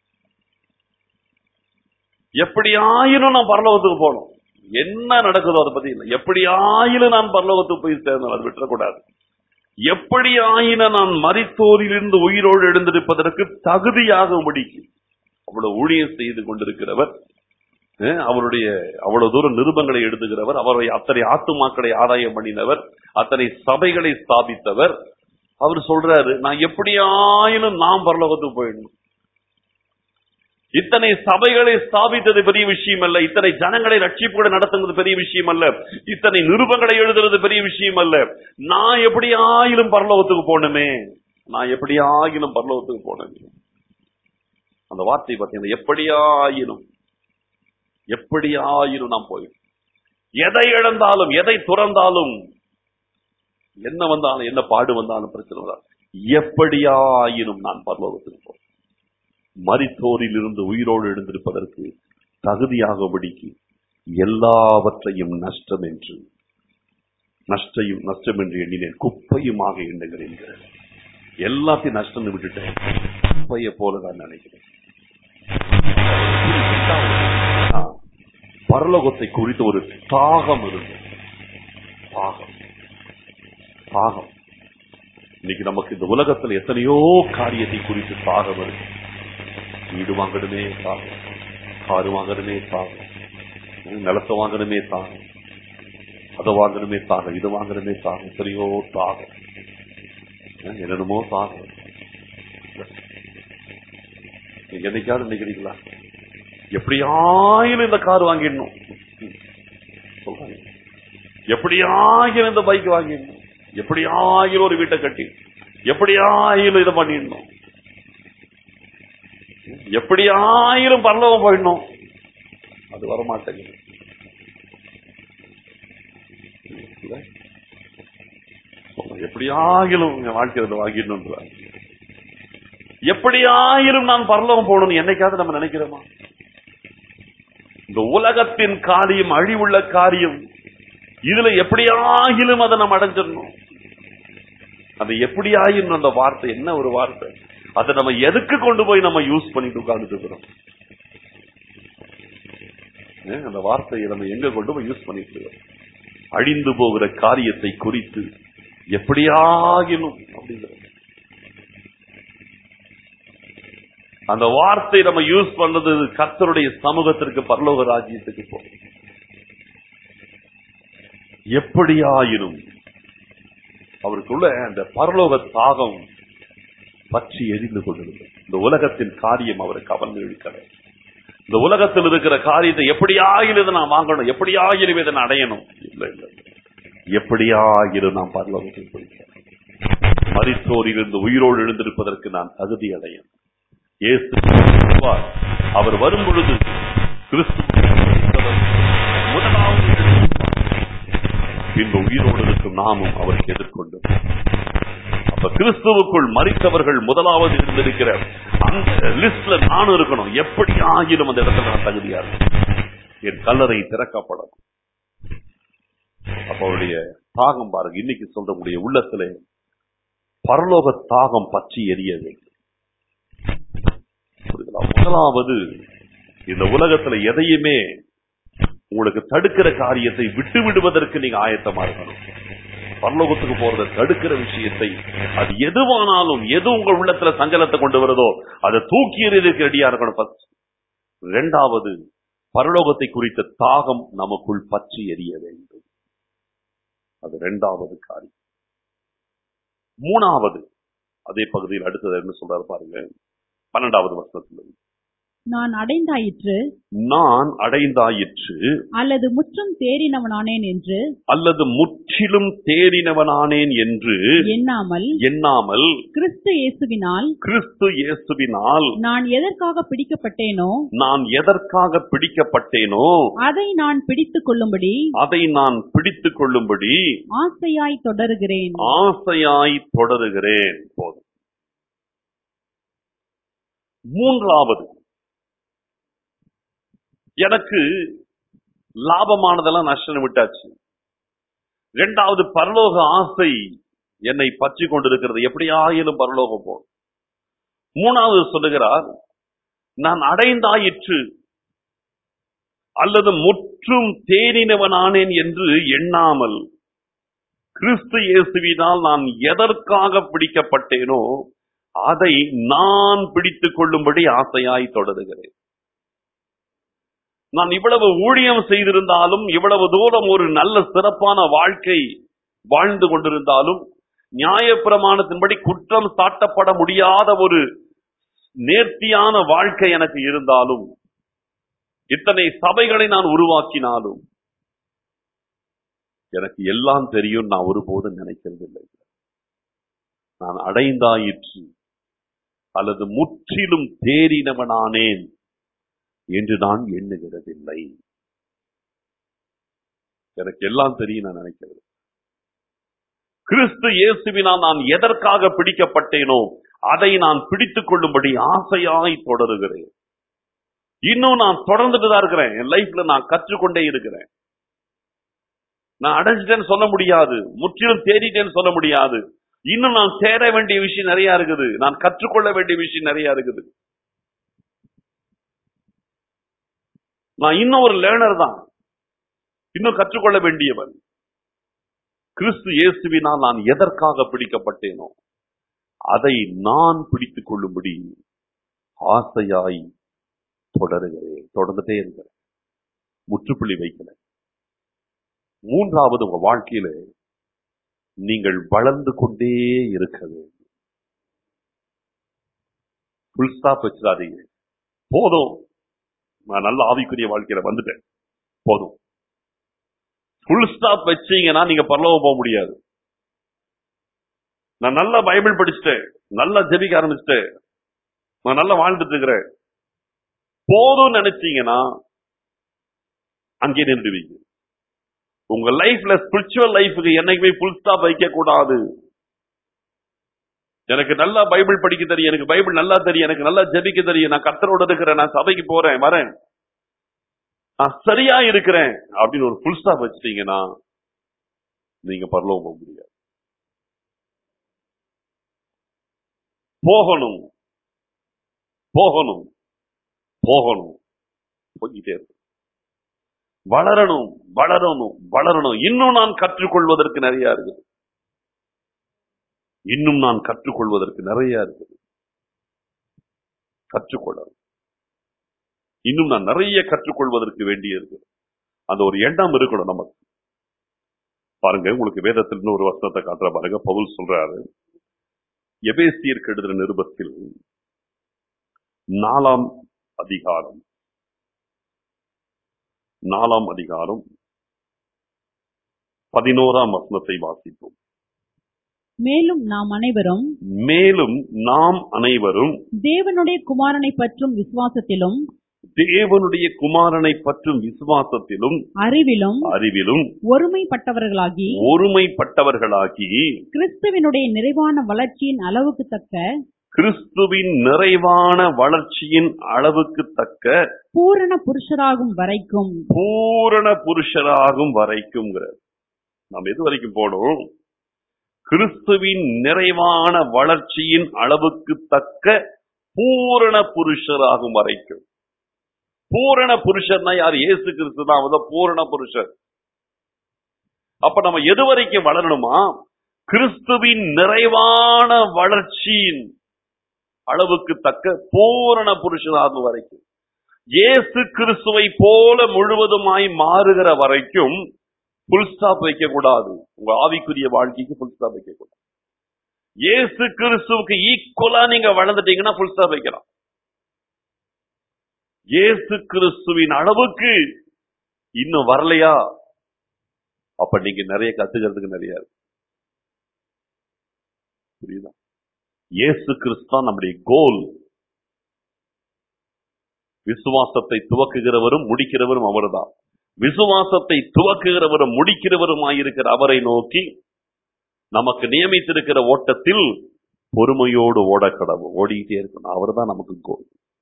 எப்படியாயினும் நான் பரலோகத்துக்கு போகணும் என்ன நடக்குதோ அதை பத்தி இல்லை எப்படியாயினும் நான் பரலோகத்துக்கு போய் சேர்ந்தேன் அது விட்டுறக்கூடாது எப்படி ஆயின நான் மரித்தோரிலிருந்து உயிரோடு எழுந்திருப்பதற்கு தகுதியாகும்படிக்கு அவ்வளவு ஊழியம் செய்து கொண்டிருக்கிறவர் அஹ், அவருடைய அவ்வளவு தூரம் நிருபங்களை எழுதுகிறவர் அவருடைய அத்தனை ஆத்துமாக்களை ஆதாயம் பண்ணினவர் அத்தனை சபைகளை ஸ்தாபித்தவர் அவர் சொல்றாரு நான் எப்படியாயினும் நாம் பரலோகத்துக்கு போயிடணும் இத்தனை சபைகளை ஸ்தாபித்தது பெரிய விஷயம் அல்ல இத்தனை ஜனங்களை ரட்சிப்போடு நடத்துவது பெரிய விஷயம் அல்ல இத்தனை நிருபங்களை எழுதுறது பெரிய விஷயம் அல்ல நான் எப்படி ஆயிலும் பரலோகத்துக்கு போகணுமே நான் எப்படி ஆகிலும் பரலோகத்துக்கு போனேன் அந்த வார்த்தை பார்த்தீங்கன்னா எப்படியாயினும் எப்படியாயினும் நான் போய் எதை இழந்தாலும் எதை துறந்தாலும் என்ன வந்தாலும் என்ன பாடு வந்தாலும் பிரச்சனை வந்தாலும் எப்படியாயினும் நான் பரலோகத்துக்கு போறேன் மரித்தோரில் இருந்து உயிரோடு எழுந்திருப்பதற்கு தகுதியாகபடிக்கு எல்லாவற்றையும் நஷ்டம் என்று நஷ்டையும் நஷ்டம் என்று எண்ணினேன் குப்பையுமாக எண்ணுகிறேன் எல்லாத்தையும் நஷ்டம் விட்டுட்டேன் குப்பையை போல நான் நினைக்கிறேன் ஆ, பரலோகத்தை குறித்த ஒரு தாகம் இருந்தது தாகம் தாகம் இன்னைக்கு நமக்கு இந்த உலகத்துல எத்தனையோ காரியத்தை குறித்து தாகம் இருக்கு வீடு வாங்கணுமே தாகம் காரு வாங்கணுமே தாகம் நிலத்தை வாங்கணுமே தாகம் அதை வாங்கணுமே தாகம் இது வாங்கணுமே தாகம் எத்தனையோ தாகம் அஹ் என்னென்னமோ தாகம் நீங்க என்னைக்காவது நினைக்கிறீங்களா எப்படியாயிலும் இந்த கார் வாங்கிடணும் சொல்றாங்க எப்படியாயிலும் இந்த பைக் வாங்கிடணும் எப்படியாயிலும் ஒரு வீட்டை கட்டி எப்படியாயிலும் இதை பண்ணிடணும் எப்படியாயிலும் பரலோகம் போயிடணும் அது வர மாட்டேங்குது இல்ல? சொல்றேன், எப்படியாகிலும் என் வாழ்க்கையில வாங்கிடணும் எப்படியாயிலும் நான் பரலோகம் போகணும்னு என்னைக்காவது நம்ம நினைக்கிறோமா இந்த உலகத்தின் காரியம் அழிவுள்ள காரியம் இதுல எப்படியாகிலும் அதை நம்ம அடைஞ்சிடணும் அது எப்படியாயினும் அந்த வார்த்தை என்ன ஒரு வார்த்தை அதை நம்ம எதுக்கு கொண்டு போய் நம்ம யூஸ் பண்ணிட்டு உட்கார்ந்துட்டு இருக்கிறோம் ஏன், அந்த வார்த்தையை நம்ம எங்க கொண்டு போய் யூஸ் பண்ணிட்டு இருக்கிறோம் அழிந்து போகிற காரியத்தை குறித்து எப்படியாகினும் அப்படிங்கிறது அந்த வார்த்தை நம்ம யூஸ் பண்றது கர்த்தருடைய சமூகத்திற்கு பரலோக ராஜ்யத்துக்கு போகும் எப்படியாயினும் அவருக்குள்ள அந்த பரலோக தாகம் பற்றி எரிந்து கொண்டிருந்தது இந்த உலகத்தின் காரியம் அவரை கவர்ந்து இழுக்கலை இந்த உலகத்தில் இருக்கிற காரியத்தை எப்படியாயிலும் இதை நான் வாங்கணும் எப்படியாயிலும் இதை நான் அடையணும் இல்லை இல்லை எப்படியாயிலும் நான் பரலோகத்தில் போயிருக்கேன் மரித்தோரிலிருந்து உயிரோடு எழுந்திருப்பதற்கு நான் தகுதி அடையேன் இயேசு வருவார். அவர் வரும் பொழுது கிறிஸ்து முதலாவது பின்பு உயிரோடு இருக்கும் நாமும் அவருக்கு எதிர்கொண்டு அப்ப கிறிஸ்துவுக்குள் மறித்தவர்கள் முதலாவது இருந்திருக்கிற அந்த லிஸ்ட்ல நானும் இருக்கணும் எப்படி ஆகிலும் அந்த இடத்துல நான் தகுதியா இருக்கணும் என் கல்லறை திறக்கப்படும் அப்ப அவருடைய தாகம் பாருங்க இன்னைக்கு சொல்ற முடிய உள்ளத்துல பரலோக தாகம் பற்றி எரிய வேண்டும் புரியுதுங்களா? முதலாவது இந்த உலகத்துல எதையுமே உங்களுக்கு தடுக்கிற காரியத்தை விட்டு விடுவதற்கு நீங்க ஆயத்தமா இருக்கணும் பரலோகத்துக்கு போறத தடுக்கிற விஷயத்தை அது எதுவானாலும் எது உங்க உள்ளத்துல சஞ்சலத்தை கொண்டு வருதோ அதை தூக்கி எறியதுக்கு ரெடியா இருக்கணும் first. இரண்டாவது பரலோகத்தை குறித்த தாகம் நமக்குள் பற்றி எரிய வேண்டும் அது இரண்டாவது காரியம் மூணாவது அதே பகுதியில் அடுத்தது என்ன சொல்றாரு பாருங்க பன்னெண்டாவது வருஷத்துல நான் அடைந்தாயிற்று நான் அடைந்தாயிற்று அல்லது முற்றும் தேறினவனானேன் என்று அல்லது முற்றிலும் தேறினவனானேன் என்று எண்ணாமல் எண்ணாமல் கிறிஸ்து இயேசுவினால் கிறிஸ்து இயேசுவினால் நான் எதற்காக பிடிக்கப்பட்டேனோ நான் எதற்காக பிடிக்கப்பட்டேனோ அதை நான் பிடித்துக் கொள்ளும்படி அதை நான் பிடித்துக் கொள்ளும்படி ஆசையாய் தொடருகிறேன் ஆசையாய் தொடருகிறேன் போதும் மூன்றாவது எனக்கு லாபமானதெல்லாம் நஷ்டம் விட்டாச்சு இரண்டாவது பரலோக ஆசை என்னை பற்றி கொண்டிருக்கிறது எப்படியாயிலும் பரலோகம் போ மூணாவது சொல்லுகிறார் நான் அடைந்தாயிற்று அல்லது முற்றும் தேறினவனானேன் என்று எண்ணாமல் கிறிஸ்து இயேசுவினால் நான் எதற்காக பிடிக்கப்பட்டேனோ அதை நான் பிடித்துக் கொள்ளும்படி ஆசையாய் தொடருகிறேன் நான் இவ்வளவு ஊழியம் செய்திருந்தாலும் இவ்வளவு தூரம் ஒரு நல்ல சிறப்பான வாழ்க்கை வாழ்ந்து கொண்டிருந்தாலும் நியாயப்பிரமாணத்தின்படி குற்றம் சாட்டப்பட முடியாத ஒரு நேர்த்தியான வாழ்க்கை எனக்கு இருந்தாலும் இத்தனை சபைகளை நான் உருவாக்கினாலும் எனக்கு எல்லாம் தெரியும் நான் ஒருபோதும் நினைக்கிறதில்லை நான் அடைந்தாயிற்று அல்லது முற்றிலும் தேறினவனானேன் என்று நான் எண்ணுகிறதில்லை எனக்கு எல்லாம் தெரியும் நான் நினைக்கிறது கிறிஸ்து இயேசுவினால் நான் எதற்காக பிடிக்கப்பட்டேனோ அதை நான் பிடித்துக் கொள்ளும்படி ஆசையாய் தொடருகிறேன் இன்னும் நான் தொடர்ந்துட்டு தான் இருக்கிறேன் என் லைஃப்ல நான் கற்றுக்கொண்டே இருக்கிறேன் நான் அடைஞ்சிட்டேன்னு சொல்ல முடியாது முற்றிலும் தேடிட்டேன்னு சொல்ல முடியாது இன்னும் நான் தேட வேண்டிய விஷயம் நிறைய இருக்குது நான் கற்றுக்கொள்ள வேண்டிய விஷயம் நிறைய இருக்குது நான் இன்னும் ஒரு லேர்னர் தான் இன்னும் கற்றுக்கொள்ள வேண்டியவன் கிறிஸ்து இயேசுவினால் நான் எதற்காக பிடிக்கப்பட்டேனோ அதை நான் பிடித்துக் கொள்ளும்படி ஆசையாய் தொடருகிறேன் தொடர்ந்துட்டே இருக்கிறேன் முற்றுப்புள்ளி வைக்கிறேன் மூன்றாவது உங்க வாழ்க்கையில நீங்கள் வளர்ந்து கொண்டே இருக்க வேண்டும் ஃபுல் ஸ்டாப் வச்சிடாதீங்க போதும் நான் நல்ல ஆவிக்குரிய வாழ்க்கையில வந்துட்டேன் போதும் ஃபுல் ஸ்டாப் வச்சீங்கன்னா நீங்க பரலோகம் போக முடியாது நான் நல்லா பைபிள் படிச்சுட்டேன் நல்லா ஜெபிக்க ஆரம்பிச்சுட்டேன் நான் நல்லா வாழ்ந்துட்டு இருக்கிறேன் போதும் நினைச்சீங்கன்னா அங்கே நின்றுவீங்க உங்க லைஃப்ல ஸ்பிரிச்சுவல் லைஃபுக்கு என்னைக்குமே ஃபுல் ஸ்டாப் வைக்க கூடாது எனக்கு நல்லா பைபிள் படிக்க தெரியும் எனக்கு பைபிள் நல்லா தெரியும் எனக்கு நல்லா ஜெபிக்க தெரியும் நான் கத்தரோட இருக்கிறேன் நான் சபைக்கு போறேன் வரேன் நான் சரியா இருக்கிறேன் அப்படின்னு ஒரு ஃபுல் ஸ்டாப் வச்சிட்டீங்கன்னா நீங்க பரலோகம் போக முடியாது போகணும் போகணும் போகணும் போய்கிட்டே இருக்கு வளரணும் வளரணும் வளரணும் இன்னும் நான் கற்றுக்கொள்வதற்கு நிறைய இருக்குது இன்னும் நான் கற்றுக்கொள்வதற்கு நிறைய இருக்குது கற்றுக்கொள்ளணும் இன்னும் நான் நிறைய கற்றுக்கொள்வதற்கு வேண்டிய இருக்கு அந்த ஒரு எண்ணம் இருக்கணும் நமக்கு பாருங்க உங்களுக்கு வேதத்தில் இன்னும் ஒரு வசனத்தை காட்டுற பாருங்க பவுல் சொல்றாரு எபேசியருக்கு எழுதுற நிருபத்தில் நாலாம் அதிகாரம் நாலாம் அதிகாரம் பதினோராம் வசனத்தை வாசிப்போம் மேலும் நாம் அனைவரும் மேலும் நாம் அனைவரும் தேவனுடைய குமாரனை பற்றும் விசுவாசத்திலும் தேவனுடைய குமாரனை பற்றும் விசுவாசத்திலும் அறிவிலும் அறிவிலும் ஒருமைப்பட்டவர்களாகி ஒருமைப்பட்டவர்களாகி கிறிஸ்துவினுடைய நிறைவான வளர்ச்சியின் அளவுக்கு தக்க கிறிஸ்துவின் நிறைவான வளர்ச்சியின் அளவுக்கு தக்க பூரண புருஷராகும் வரைக்கும் பூரண புருஷராகும் வரைக்கும்ங்கிறார் நாம் எது வரைக்கும் போனோம் கிறிஸ்துவின் நிறைவான வளர்ச்சியின் அளவுக்கு தக்க பூரண புருஷராகும் வரைக்கும் பூரண புருஷர்னா யார் இயேசு கிறிஸ்து தான் அவர்தான் பூரண புருஷர் அப்ப நம்ம எது வரைக்கும் வளரணுமா கிறிஸ்துவின் நிறைவான வளர்ச்சியின் அளவுக்கு தக்க பூரண புருஷராகும் வரைக்கும் இயேசு கிறிஸ்துவை போல முழுவதுமாய் மாறுகிற வரைக்கும் புல் ஸ்டாப் வைக்க கூடாது உங்க ஆவிக்குரிய வாழ்க்கைக்கு புல் ஸ்டாப் வைக்க கூடாது இயேசு கிறிஸ்துவுக்கு ஈக்குவலா நீங்க வளர்ந்துட்டீங்கன்னா புல் ஸ்டாப் வைக்கலாம் இயேசு கிறிஸ்துவின் அளவுக்கு இன்னும் வரலையா அப்ப நீங்க நிறைய கத்துக்கிறதுக்கு நிறைய இருக்கு புரியுதா இயேசு கிறிஸ்து தான் நம்முடைய கோல் விசுவாசத்தை துவக்குகிறவரும் முடிக்கிறவரும் அவர்தான் விசுவாசத்தை துவக்குகிறவரும் முடிக்கிறவருமாயிருக்கிற அவரை நோக்கி நமக்கு நியமித்திருக்கிற ஓட்டத்தில் பொறுமையோடு ஓட கடவும் ஓடிக்கிட்டே இருக்கணும் அவர்தான் நமக்கு கோல்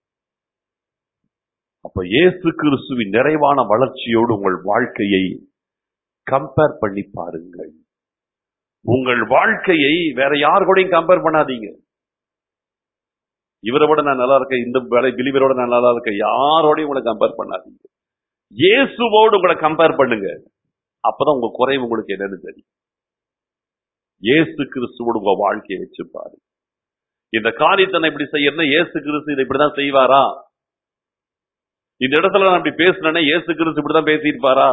அப்ப இயேசு கிறிஸ்துவின் நிறைவான வளர்ச்சியோடு உங்கள் வாழ்க்கையை கம்பேர் பண்ணி பாருங்கள் உங்கள் வாழ்க்கையை வேற யார் கூடயும் கம்பேர் பண்ணாதீங்க இவரை விட நான் நல்லா இருக்கேன் இந்த வேலை பிலிவரோட நான் நல்லா இருக்கேன் யாரோடையும் உங்களை கம்பேர் பண்ணாதீங்க இயேசுவோடு உங்களை கம்பேர் பண்ணுங்க அப்பதான் உங்க குறைவு உங்களுக்கு என்னன்னு தெரியும் இயேசு கிறிஸ்துவோடு உங்க வாழ்க்கையை வச்சு பாரு இந்த காரியத்தை நான் இப்படி செய்யறேன்னா இயேசு கிறிஸ்து இதை இப்படிதான் செய்வாரா இந்த இடத்துல நான் இப்படி பேசுனேன்னா இயேசு கிறிஸ்து இப்படிதான் பேசியிருப்பாரா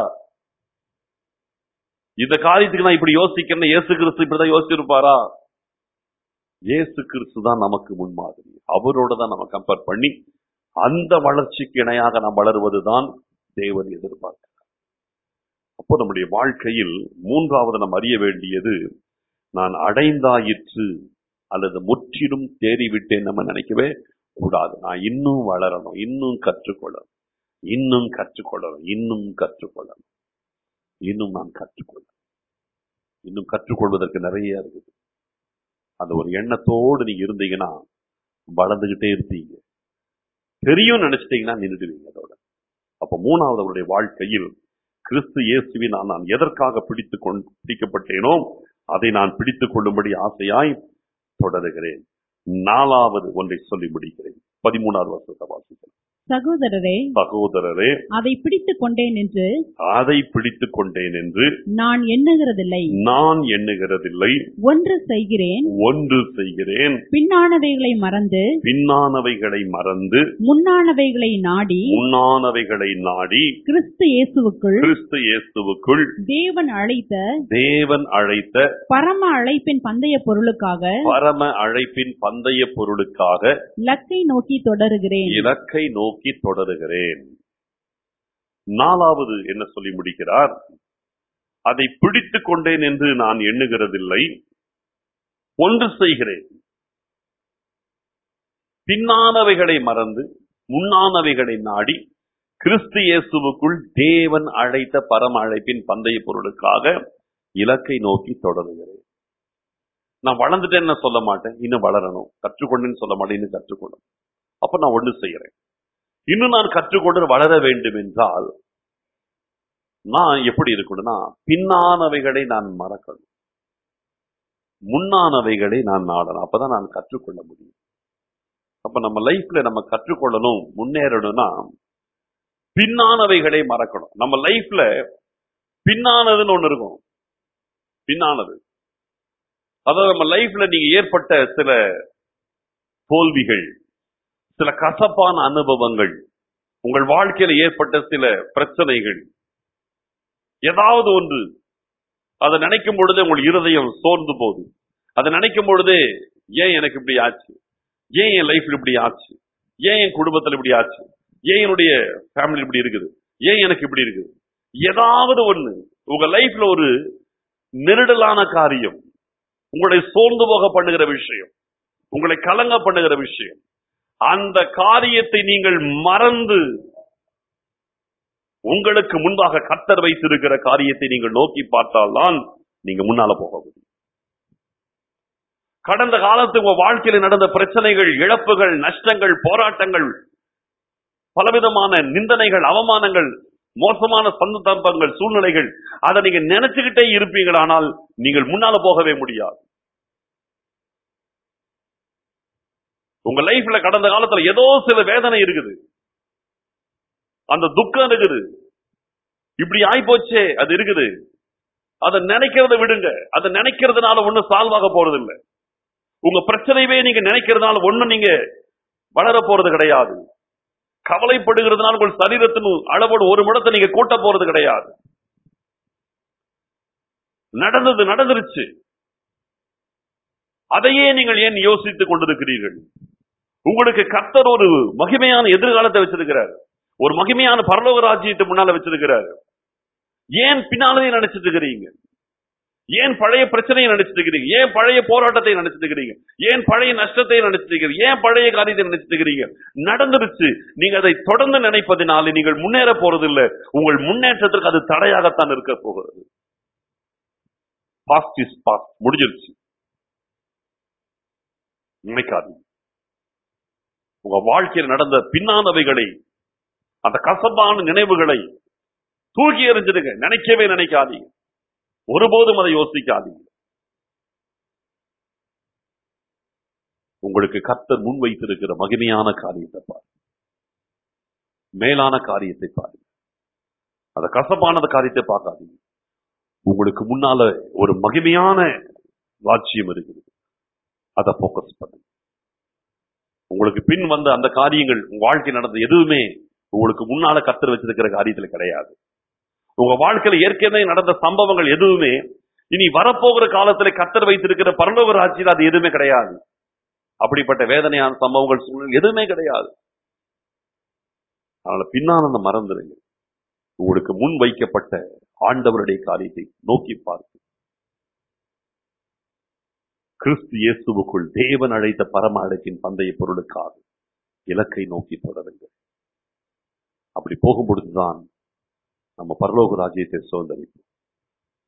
இந்த காரியத்துக்கு நான் இப்படி யோசிக்கிறேன்னா இயேசு கிறிஸ்து இப்படிதான் யோசிச்சிருப்பாரா இயேசு கிறிஸ்து தான் நமக்கு முன்மாதிரி அவரோட தான் நம்ம கம்பேர் பண்ணி அந்த வளர்ச்சிக்கு இணையாக நாம் வளருவதுதான் தேவன் எதிர்பார்க்கிறார் அப்போ நம்முடைய வாழ்க்கையில் மூன்றாவது நாம் அறிய வேண்டியது நான் அடைந்தாயிற்று அல்லது முற்றிலும் தேறிவிட்டேன் நம்ம நினைக்கவே கூடாது நான் இன்னும் வளரணும் இன்னும் கற்றுக்கொள்ளணும் இன்னும் கற்றுக்கொள்ளணும் இன்னும் கற்றுக்கொள்ளணும் இன்னும் நான் கற்றுக்கொள்ள இன்னும் கற்றுக்கொள்வதற்கு நிறைய இருக்குது அந்த ஒரு எண்ணத்தோடு நீங்க இருந்தீங்கன்னா வளர்ந்துகிட்டே இருப்பீங்க தெரியும் நினைச்சிட்டீங்கன்னா நின்றுடுவீங்க அதோட அப்ப மூணாவது அவருடைய வாழ்க்கையில் கிறிஸ்து இயேசுவின் நான் நான் எதற்காக பிடித்துக் கொண்டு பிடிக்கப்பட்டேனோ அதை நான் பிடித்துக் கொள்ளும்படி ஆசையாய் தொடருகிறேன் நாலாவது ஒன்றை சொல்லி முடிக்கிறேன் பதிமூணாவது வருஷத்தை வாசிக்கிறேன் சகோதரரே சகோதரரே அதை பிடித்துக் கொண்டேன் என்று அதை பிடித்துக் கொண்டேன் என்று நான் எண்ணுகிறதில்லை நான் எண்ணுகிறதில்லை ஒன்று செய்கிறேன் ஒன்று செய்கிறேன் பின்னானவைகளை மறந்து பின்னானவைகளை மறந்து முன்னானவைகளை நாடி முன்னானவைகளை நாடி கிறிஸ்து இயேசுவுக்குள் கிறிஸ்து இயேசுவுக்குள் தேவன் அழைத்த தேவன் அழைத்த பரம அழைப்பின் பந்தய பொருளுக்காக பரம அழைப்பின் பந்தய பொருளுக்காக இலக்கை நோக்கி தொடருகிறேன் இலக்கை நோக்கி தொடருகிறேன் நாலாவது என்ன சொல்லி முடிக்கிறார் அதை பிடித்துக் கொண்டேன் என்று நான் எண்ணுகிறதில்லை ஒன்று செய்கிறேன் பின்னானவைகளை மறந்து முன்னானவைகளை நாடி கிறிஸ்து இயேசுவுக்குள் தேவன் அழைத்த பரம அழைப்பின் பந்தய பொருளுக்காக இலக்கை நோக்கி தொடருகிறேன் நான் வளர்ந்துட்டேன்னு சொல்ல மாட்டேன் இன்னும் வளரணும் கற்றுக்கொண்டேன்னு சொல்ல மாட்டேன் இன்னும் கற்றுக்கொள்ளணும் அப்ப நான் ஒன்று செய்யறேன் இன்னும் நான் கற்றுக்கொண்டு வளர வேண்டும் என்றால் நான் எப்படி இருக்கணும்னா பின்னானவைகளை நான் மறக்கணும் முன்னானவைகளை நான் நாடணும் அப்பதான் நான் கற்றுக்கொள்ள முடியும் அப்ப நம்ம லைஃப்ல நம்ம கற்றுக்கொள்ளணும் முன்னேறணும்னா பின்னானவைகளை மறக்கணும் நம்ம லைஃப்ல பின்னானதுன்னு ஒண்ணு இருக்கும் பின்னானது அதாவது நம்ம லைஃப்ல நீங்க ஏற்பட்ட சில தோல்விகள் சில கசப்பான அனுபவங்கள் உங்கள் வாழ்க்கையில ஏற்பட்ட சில பிரச்சனைகள் ஏதாவது ஒன்று அதை நினைக்கும் பொழுதே உங்கள் இருதயம் சோர்ந்து போகுது அதை நினைக்கும் பொழுதே ஏன் எனக்கு இப்படி ஆச்சு ஏன் என் லைஃப்ல இப்படி ஆச்சு ஏன் என் குடும்பத்துல இப்படி ஆச்சு ஏன் என்னுடைய ஃபேமிலி இப்படி இருக்குது ஏன் எனக்கு இப்படி இருக்குது ஏதாவது ஒண்ணு உங்க லைஃப்ல ஒரு நெருடலான காரியம் உங்களை சோர்ந்து போக பண்ணுகிற விஷயம் உங்களை கலங்க பண்ணுகிற விஷயம் அந்த காரியத்தை நீங்கள் மறந்து உங்களுக்கு முன்பாக கத்தர் வைத்திருக்கிற காரியத்தை நீங்கள் நோக்கி பார்த்தால்தான் நீங்க முன்னால போக முடியும் கடந்த காலத்து உங்க வாழ்க்கையில நடந்த பிரச்சனைகள் இழப்புகள் நஷ்டங்கள் போராட்டங்கள் பலவிதமான நிந்தனைகள் அவமானங்கள் மோசமான சந்தர்ப்பங்கள் சூழ்நிலைகள் அதை நீங்க நினைச்சுக்கிட்டே இருப்பீங்களானால் நீங்கள் முன்னால போகவே முடியாது உங்க லைஃப்ல கடந்த காலத்துல ஏதோ சில வேதனை இருக்குது அந்த துக்கம் இருக்குது இப்படி ஆயிப்போச்சே அது இருக்குது அதை நினைக்கிறத விடுங்க அதை நினைக்கிறதுனால ஒண்ணும் சால்வ் ஆக போறது இல்ல உங்க பிரச்சனையவே நீங்க நினைக்கிறதுனால ஒண்ணும் நீங்க வளர போறது கிடையாது கவலைப்படுகிறதுனால உங்கள் சரீரத்தின் அளவோடு ஒரு முடத்தை நீங்க கூட்ட போறது கிடையாது நடந்தது நடந்துருச்சு அதையே நீங்கள் ஏன் யோசித்துக் கொண்டிருக்கிறீர்கள் உங்களுக்கு கர்த்தர் ஒரு மகிமையான எதிர்காலத்தை வச்சிருக்கிறார் ஒரு மகிமையான பரலோக ராஜ்யத்தை முன்னால வச்சிருக்கிறார் ஏன் பின்னாலே நினைச்சிட்டு இருக்கிறீங்க ஏன் பழைய பிரச்சனையை நினைச்சிட்டு இருக்கிறீங்க ஏன் பழைய போராட்டத்தை நினைச்சிட்டு இருக்கிறீங்க ஏன் பழைய நஷ்டத்தை நினைச்சிட்டு இருக்கிறீங்க ஏன் பழைய காரியத்தை நினைச்சிட்டு இருக்கிறீங்க நடந்துருச்சு நீங்க அதை தொடர்ந்து நினைப்பதினாலே நீங்கள் முன்னேற போறது இல்ல உங்கள் முன்னேற்றத்திற்கு அது தடையாகத்தான் இருக்க போகிறது பாஸ்ட் இஸ் பாஸ்ட் முடிஞ்சிருச்சு நினைக்காதீங்க உங்க வாழ்க்கையில் நடந்த பின்னானவைகளை அந்த கசப்பான நினைவுகளை தூக்கி எறிஞ்சிடுங்க நினைக்கவே நினைக்காதீங்க ஒருபோதும் அதை யோசிக்காதீங்க உங்களுக்கு கர்த்தர் முன் வைத்திருக்கிற மகிமையான காரியத்தை பாருங்க மேலான காரியத்தை பாருங்க அந்த கசப்பானத காரியத்தை பார்க்காதீங்க உங்களுக்கு முன்னால ஒரு மகிமையான ராட்சியம் இருக்குது அதை போக்கஸ் பண்ணுங்க உங்களுக்கு பின் வந்த அந்த காரியங்கள் உங்க வாழ்க்கை நடந்த எதுவுமே உங்களுக்கு முன்னால கத்தர் வச்சிருக்கிற காரியத்துல கிடையாது உங்க வாழ்க்கையில ஏற்கனவே நடந்த சம்பவங்கள் எதுவுமே இனி வரப்போகிற காலத்துல கத்தர் வைத்திருக்கிற பரலோக ராட்சியில் அது எதுவுமே கிடையாது அப்படிப்பட்ட வேதனையான சம்பவங்கள் சூழ்நிலை எதுவுமே கிடையாது அதனால பின்னால மறந்துடுங்க உங்களுக்கு முன் வைக்கப்பட்ட ஆண்டவருடைய காரியத்தை நோக்கி பார்த்து கிறிஸ்து இயேசுவுக்குள் தேவன் அழைத்த பரம அழைப்பின் பந்தய பொருளுக்காக இலக்கை நோக்கி தொடருங்கள் அப்படி போகும் பொழுதுதான் நம்ம பரலோக ராஜ்யத்தை சுதந்திரிப்போம்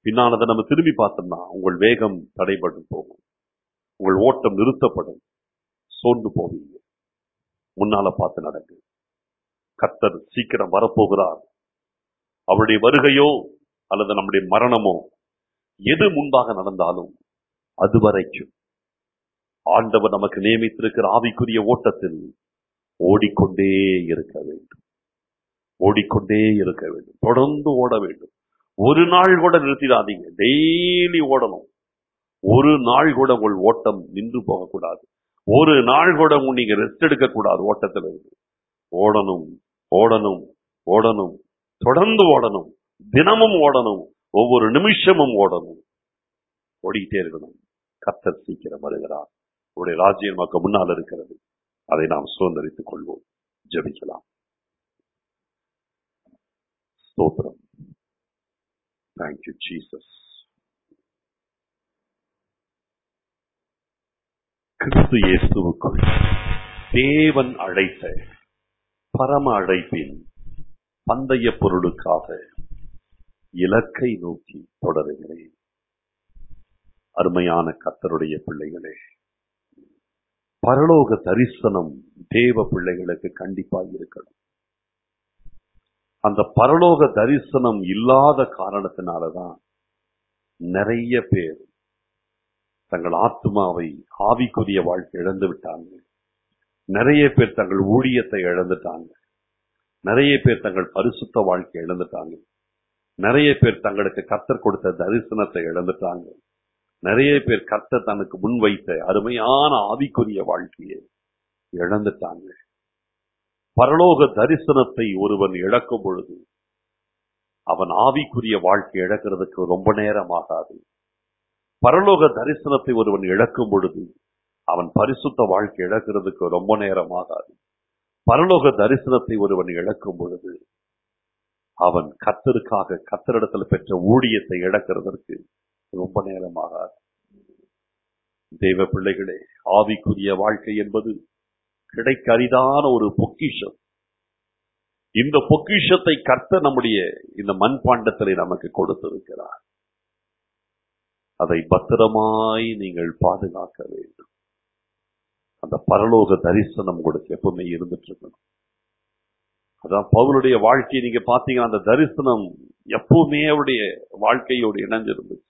பின்னானதை நம்ம திரும்பி பார்த்தோம்னா உங்கள் வேகம் தடைபட்டு போகும் உங்கள் ஓட்டம் நிறுத்தப்படும் சோர்ந்து போவீங்க முன்னால பார்த்து நடக்கு கர்த்தர் சீக்கிரம் வரப்போகிறார் அவருடைய வருகையோ அல்லது நம்முடைய மரணமோ எது முன்பாக நடந்தாலும் அதுவரைக்கும் ஆண்டவர் நமக்கு நியமித்திருக்கிற ஆவிக்குரிய ஓட்டத்தில் ஓடிக்கொண்டே இருக்க வேண்டும் ஓடிக்கொண்டே இருக்க வேண்டும் தொடர்ந்து ஓட வேண்டும் ஒரு நாள் கூட நிறுத்திடாதீங்க டெய்லி ஓடணும் ஒரு நாள் கூட உங்கள் ஓட்டம் நின்று போகக்கூடாது ஒரு நாள் கூட உங்க- நீங்க ரெஸ்ட் எடுக்க கூடாது ஓட்டத்துல இருந்து ஓடணும் ஓடணும் ஓடணும் தொடர்ந்து ஓடணும் தினமும் ஓடணும் ஒவ்வொரு நிமிஷமும் ஓடணும் ஓடிக்கிட்டே இருக்கணும் கர்த்தர் சீக்கிரம் வருகிறார் உடைய ராஜ்யம் நமக்கு முன்னால் இருக்கிறது அதை நாம் சுதந்திரித்துக் கொள்வோம் ஜெபிக்கலாம் ஸ்தோத்திரம் தேங்க்யூ ஜீசஸ் கிறிஸ்து இயேசுவுக்குள் தேவன் அழைத்த பரம அழைப்பின் பந்தய பொருளுக்காக இலக்கை நோக்கி தொடருகிறேன் அருமையான கத்தருடைய பிள்ளைகளே பரலோக தரிசனம் தேவ பிள்ளைகளுக்கு கண்டிப்பாக இருக்கணும் அந்த பரலோக தரிசனம் இல்லாத காரணத்தினாலதான் நிறைய பேர் தங்கள் ஆத்மாவை ஆவிக்குரிய வாழ்க்கை இழந்து விட்டாங்க நிறைய பேர் தங்கள் ஊழியத்தை இழந்துட்டாங்க நிறைய பேர் தங்கள் பரிசுத்த வாழ்க்கை இழந்துட்டாங்க நிறைய பேர் தங்களுக்கு கர்த்தர் கொடுத்த தரிசனத்தை இழந்துட்டாங்க நிறைய பேர் கர்த்தர் தனக்கு முன்வைத்த அருமையான ஆவிக்குரிய வாழ்க்கையை இழந்துட்டாங்க பரலோக தரிசனத்தை ஒருவன் இழக்கும் பொழுது அவன் ஆவிக்குரிய வாழ்க்கை இழக்கிறதுக்கு ரொம்ப நேரம் ஆகாது பரலோக தரிசனத்தை ஒருவன் இழக்கும் பொழுது அவன் பரிசுத்த வாழ்க்கை இழக்கிறதுக்கு ரொம்ப நேரம் ஆகாது பரலோக தரிசனத்தை ஒருவன் இழக்கும் பொழுது அவன் கத்தருக்காக கத்தரிடத்தில் பெற்ற ஊழியத்தை இழக்கிறதற்கு ரொம்ப நேரம் ஆகாது தெய்வ பிள்ளைகளே ஆவிக்குரிய வாழ்க்கை என்பது கிடைக்க அரிதான ஒரு பொக்கிஷம் இந்த பொக்கிஷத்தை கர்த்த நம்முடைய இந்த மண்பாண்டத்திலே நமக்கு கொடுத்திருக்கிறார் அதை பத்திரமாய் நீங்கள் பாதுகாக்க வேண்டும் அந்த பரலோக தரிசனம் உங்களுக்கு எப்பவுமே இருந்துட்டு இருக்கணும் அதான் பவுலுடைய வாழ்க்கையை நீங்க பாத்தீங்கன்னா அந்த தரிசனம் எப்பவுமே அவருடைய வாழ்க்கையோடு இணைஞ்சிருந்துச்சு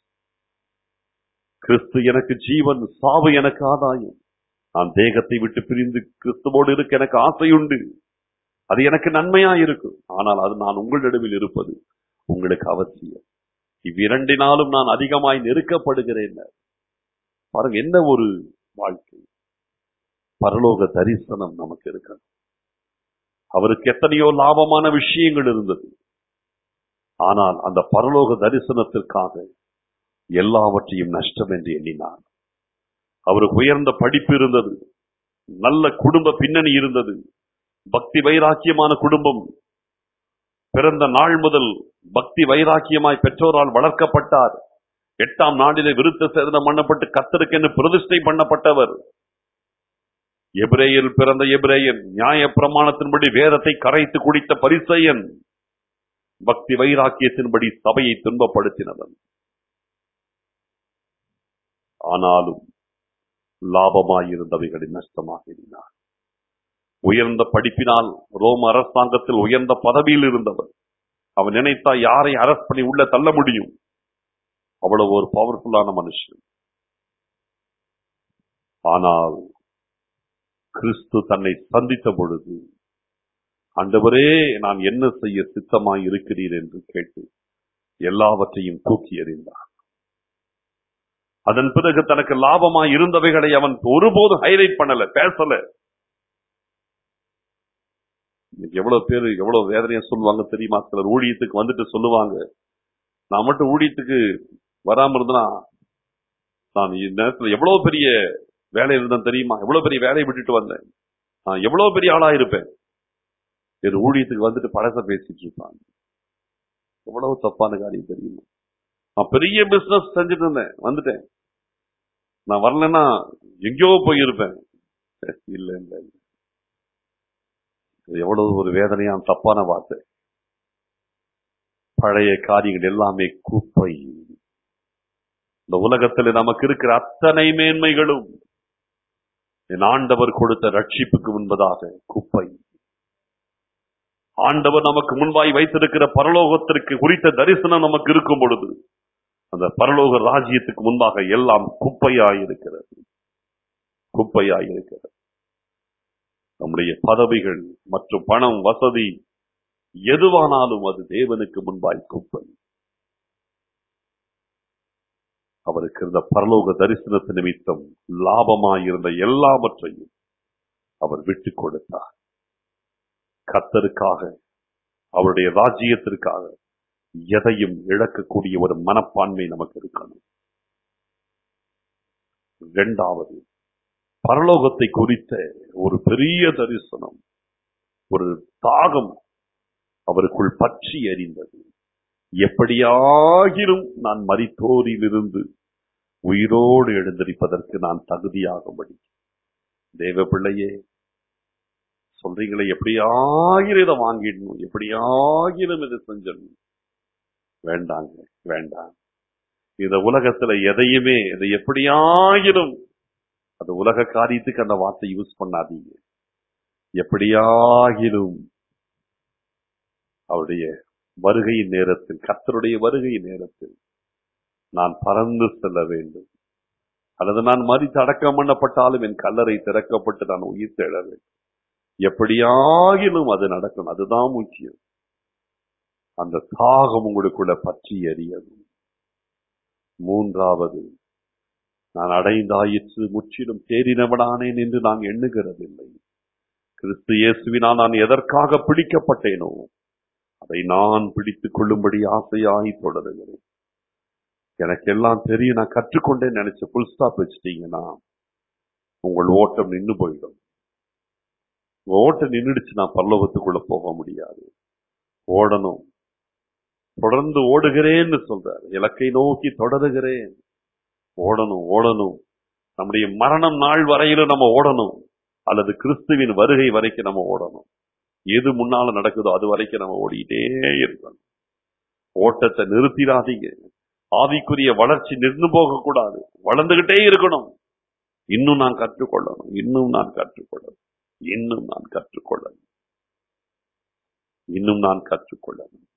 கிறிஸ்து எனக்கு ஜீவன் சாவு எனக்கு ஆதாயம் நான் தேகத்தை விட்டு பிரிந்து கிறிஸ்துவோடு இருக்க எனக்கு ஆசையுண்டு அது எனக்கு நன்மையா இருக்கும் ஆனால் அது நான் உங்களிடவில் இருப்பது உங்களுக்கு அவசியம் இவ்விரண்டினாலும் நான் அதிகமாய் நெருக்கப்படுகிறேன் பாருங்க என்ன ஒரு வாழ்க்கை பரலோக தரிசனம் நமக்கு இருக்கணும் அவருக்கு எத்தனையோ லாபமான விஷயங்கள் இருந்தது ஆனால் அந்த பரலோக தரிசனத்திற்காக எல்லாவற்றையும் நஷ்டம் என்று எண்ணினார் அவருக்கு உயர்ந்த படிப்பு இருந்தது நல்ல குடும்ப பின்னணி இருந்தது பக்தி வைராக்கியமான குடும்பம் பிறந்த நாள் முதல் பக்தி வைராக்கியமாய் பெற்றோரால் வளர்க்கப்பட்டார் எட்டாம் நாளிலே விருத்த சேதனம் பண்ணப்பட்டு கத்தருக்கென்று பிரதிஷ்டை பண்ணப்பட்டவர் எபிரேயர் பிறந்த எபிரேயன் நியாய பிரமாணத்தின்படி வேதத்தை கரைத்து குடித்த பரிசையன் பக்தி வைராக்கியத்தின்படி சபையை துன்பப்படுத்தினவன் ஆனாலும் லாபமாயிருந்தவைகளை நஷ்டமாக எண்ணினார் உயர்ந்த படிப்பினால் ரோம அரசாங்கத்தில் உயர்ந்த பதவியில் இருந்தவர் அவன் நினைத்தா யாரை அரஸ்ட் பண்ணி உள்ள தள்ள முடியும் அவ்வளவு ஒரு பவர்ஃபுல்லான மனுஷன் ஆனால் கிறிஸ்து தன்னை சந்தித்த பொழுது ஆண்டவரே நான் என்ன செய்ய சித்தமாய் இருக்கிறீர் என்று கேட்டு எல்லாவற்றையும் தூக்கி எறிந்தார் அதன் பிறகு தனக்கு லாபமாய் இருந்தவைகளை அவன் ஒருபோதும் ஹைலைட் பண்ணல பேசல இன்னைக்கு எவ்வளவு பேரு எவ்வளவு வேதனையா சொல்லுவாங்க தெரியுமா சிலர் ஊழியத்துக்கு வந்துட்டு சொல்லுவாங்க நான் மட்டும் ஊழியத்துக்கு வராம இருந்தனா நான் இந்த நேரத்துல எவ்வளவு பெரிய வேலை இருந்தேன் தெரியுமா எவ்வளவு பெரிய வேலையை விட்டுட்டு வந்தேன் நான் எவ்வளவு பெரிய ஆளா இருப்பேன் என் ஊழியத்துக்கு வந்துட்டு பழச பேசிட்டு இருப்பாங்க எவ்வளவு தப்பான காரியம் தெரியுமா நான் பெரிய பிசினஸ் செஞ்சுட்டு இருந்தேன் வந்துட்டேன் நான் வரலன்னா எங்கேயோ போயிருப்பேன் இல்ல இல்ல இல்ல. இது எவ்வளவு ஒரு வேதனையான தப்பான வார்த்தை பழைய காரியங்கள் எல்லாமே குப்பை இந்த உலகத்தில் நமக்கு இருக்கிற அத்தனை மேன்மைகளும் என் ஆண்டவர் கொடுத்த ரட்சிப்புக்கு முன்பதாக குப்பை ஆண்டவர் நமக்கு முன்பாய் வைத்திருக்கிற பரலோகத்திற்கு குறித்த தரிசனம் நமக்கு இருக்கும் பொழுது அந்த பரலோக ராஜ்யத்துக்கு முன்பாக எல்லாம் குப்பையாயிருக்கிறது குப்பையாயிருக்கிறது நம்முடைய பதவிகள் மற்றும் பணம் வசதி எதுவானாலும் அது தேவனுக்கு முன்பாய் குப்பை அவருக்கு இருந்த பரலோக தரிசனத்து நிமித்தம் லாபமாயிருந்த எல்லாவற்றையும் அவர் விட்டு கொடுத்தார் கத்தருக்காக அவருடைய ராஜ்யத்திற்காக எதையும் இழக்கக்கூடிய ஒரு மனப்பான்மை நமக்கு இருக்கணும் இரண்டாவது பரலோகத்தை குறித்த ஒரு பெரிய தரிசனம் ஒரு தாகம் அவருக்குள் பற்றி எறிந்தது எப்படியாகிலும் நான் மரித்தோரிலிருந்து உயிரோடு எழுந்திருப்பதற்கு நான் தகுதியாகும்படி தேவ பிள்ளையே சொல்றீங்களே எப்படியாகிலும் இதை வாங்கிடணும் எப்படியாகிலும் இதை செஞ்சிடணும் வேண்டாங்க வேண்டாம் இந்த உலகத்துல எதையுமே இதை எப்படியாகிலும் அது உலக காரியத்துக்கு அந்த வார்த்தை யூஸ் பண்ணாதீங்க எப்படியாகிலும் அவருடைய வருகையின் நேரத்தில் கர்த்தருடைய வருகையின் நேரத்தில் நான் பறந்து செல்ல வேண்டும் அல்லது நான் மறித்து அடக்கம் பண்ணப்பட்டாலும் என் கல்லறை திறக்கப்பட்டு நான் உயிர் தேட வேண்டும் எப்படியாகிலும் அது நடக்கணும் அதுதான் முக்கியம் அந்த தாகம் உங்களுக்குள்ள பற்றி எறியது மூன்றாவது நான் அடைந்தாயிற்று முற்றிலும் தேறினவனானேன் என்று நான் எண்ணுகிறதில்லை கிறிஸ்து இயேசுவினால் நான் எதற்காக பிடிக்கப்பட்டேனோ அதை நான் பிடித்துக் கொள்ளும்படி ஆசையாய் தொடருகிறேன் எனக்கு எல்லாம் தெரியும் நான் கற்றுக்கொண்டேன் நினைச்ச புல் ஸ்டாப் வச்சுட்டீங்கன்னா உங்கள் ஓட்டம் நின்னு போயிடும் உங்க ஓட்டம் நின்றுடுச்சு நான் பரலோகத்துக்குள்ள போக முடியாது ஓடணும் தொடர்ந்து ஓடுகிறேன்னு சொல்றாரு இலக்கை நோக்கி தொடருகிறேன் ஓடணும் ஓடணும் நம்முடைய மரணம் நாள் வரையிலும் நம்ம ஓடணும் அல்லது கிறிஸ்துவின் வருகை வரைக்கும் நம்ம ஓடணும் எது முன்னால நடக்குதோ அது வரைக்கும் நம்ம ஓடிக்கிட்டே இருக்கணும் ஓட்டத்தை நிறுத்திடாதீங்க ஆவிக்குரிய வளர்ச்சி நின்று போக கூடாது வளர்ந்துகிட்டே இருக்கணும் இன்னும் நான் கற்றுக்கொள்ளணும் இன்னும் நான் கற்றுக்கொள்ளணும் இன்னும் நான் கற்றுக்கொள்ளணும் இன்னும் நான் கற்றுக்கொள்ளணும்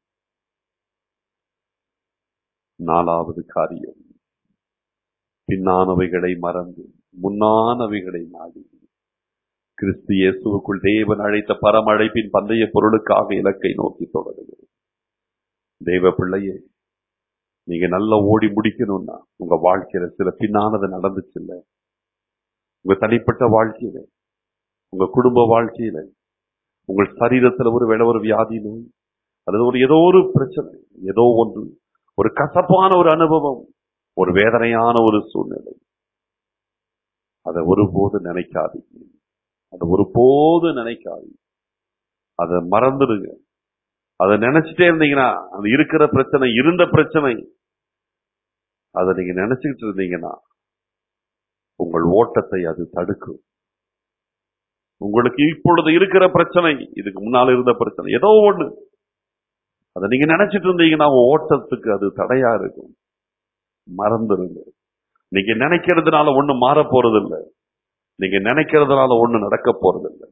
நாலாவது காரியம் பின்னானவைகளை மறந்து முன்னானவைகளை நாடி கிறிஸ்து இயேசுவுக்குள் தேவன் அழைத்த பரமழைப்பின் பந்தய பொருளுக்காக இலக்கை நோக்கி தொடருகிறது தெய்வ பிள்ளையே நீங்க நல்லா ஓடி முடிக்கணும்னா உங்க வாழ்க்கையில சில பின்னானது நடந்துச்சு இல்ல உங்க தனிப்பட்ட வாழ்க்கையில உங்க குடும்ப வாழ்க்கையில உங்கள் சரீரத்துல ஒரு வேலை ஒரு வியாதி நோய் அல்லது ஒரு ஏதோ ஒரு பிரச்சனை ஏதோ ஒன்று ஒரு கசப்பான ஒரு அனுபவம் ஒரு வேதனையான ஒரு சூழ்நிலை அதை ஒருபோது நினைக்காதீங்க அதை ஒருபோது நினைக்காதீங்க அதை மறந்துடுங்க அதை நினைச்சிட்டே இருந்தீங்கன்னா அது இருக்கிற பிரச்சனை இருந்த பிரச்சனை அதை நீங்க நினைச்சுக்கிட்டு இருந்தீங்கன்னா உங்கள் ஓட்டத்தை அது தடுக்கும் உங்களுக்கு இப்பொழுது இருக்கிற பிரச்சனை இதுக்கு முன்னால இருந்த பிரச்சனை ஏதோ ஒண்ணு அதை நீங்க நினைச்சிட்டு இருந்தீங்கன்னா உங்க ஓட்டத்துக்கு அது தடையா இருக்கும் மறந்துருங்க நீங்க நினைக்கிறதுனால ஒண்ணு மாற போறது இல்ல நீங்க நினைக்கிறதுனால ஒண்ணு நடக்க போறது இல்ல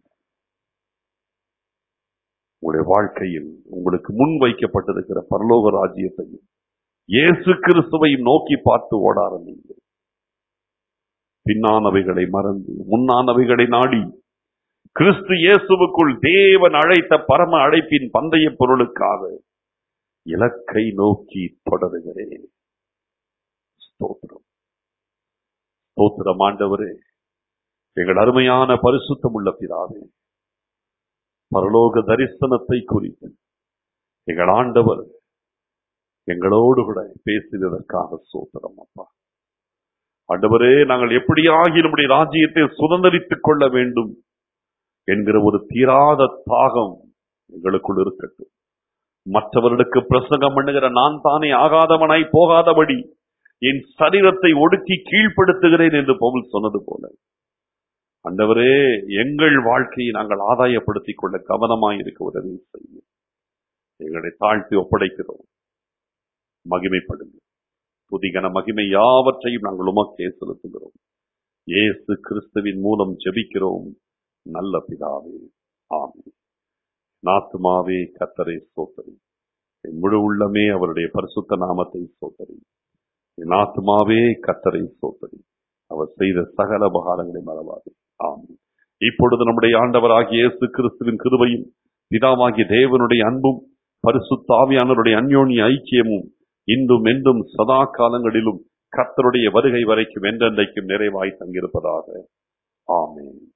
உங்களுடைய வாழ்க்கையில் உங்களுக்கு முன் வைக்கப்பட்டிருக்கிற பரலோக ராஜ்யத்தையும் இயேசு கிறிஸ்துவையும் நோக்கி பார்த்து ஓட ஆரம்பிங்க பின்னானவைகளை மறந்து முன்னானவைகளை நாடி கிறிஸ்து இயேசுவுக்குள் தேவன் அழைத்த பரம அழைப்பின் பந்தய பொருளுக்காக இலக்கை நோக்கி தொடருகிறேன் ஸ்தோத்திரம் ஸ்தோத்திரம் ஆண்டவரே எங்கள் அருமையான பரிசுத்தம் உள்ள பிதாவே பரலோக தரிசனத்தை குறித்து எங்கள் ஆண்டவர் எங்களோடு கூட பேசினதற்காக சோத்திரம் அப்பா ஆண்டவரே நாங்கள் எப்படியாகி நம்முடைய ராஜ்யத்தை சுதந்திரித்துக் கொள்ள வேண்டும் என்கிற ஒரு தீராத தாகம் எங்களுக்குள் இருக்கட்டும் மற்றவர்களுக்கு பிரசங்கம் பண்ணுகிற நான் தானே ஆகாதவனாய் போகாதபடி என் சரீரத்தை ஒடுக்கி கீழ்ப்படுத்துகிறேன் என்று பவுல் சொன்னது போல அண்டவரே எங்கள் வாழ்க்கையை நாங்கள் ஆதாயப்படுத்திக் கொள்ள கவனமாய் இருக்க உதவி செய்யும் எங்களை தாழ்த்தி ஒப்படைக்கிறோம் மகிமைப்படுங்க துதிகன மகிமை யாவற்றையும் நாங்கள் உமக்கே செலுத்துகிறோம் இயேசு கிறிஸ்துவின் மூலம் ஜெபிக்கிறோம் நல்ல பிதாவே ஆமென் நாத்துமாவே கத்தரை சோத்தரி என் முழு உள்ளமே அவருடைய பரிசுத்த நாமத்தை சோத்தரி என் ஆத்துமாவே கத்தரை சோத்தரி அவர் செய்த சகல உபகாரங்களை மறவாது ஆமென் இப்பொழுது நம்முடைய ஆண்டவராகிய இயேசு கிறிஸ்துவின் கிருபையும் பிதாவாகிய தேவனுடைய அன்பும் பரிசுத்தாவியானவருடைய அந்யோன்ய ஐக்கியமும் இன்றும் என்றும் சதா காலங்களிலும் கர்த்தருடைய வருகை வரைக்கும் என்றென்றைக்கும் நிறைவாய் தங்கியிருப்பதாக ஆமென்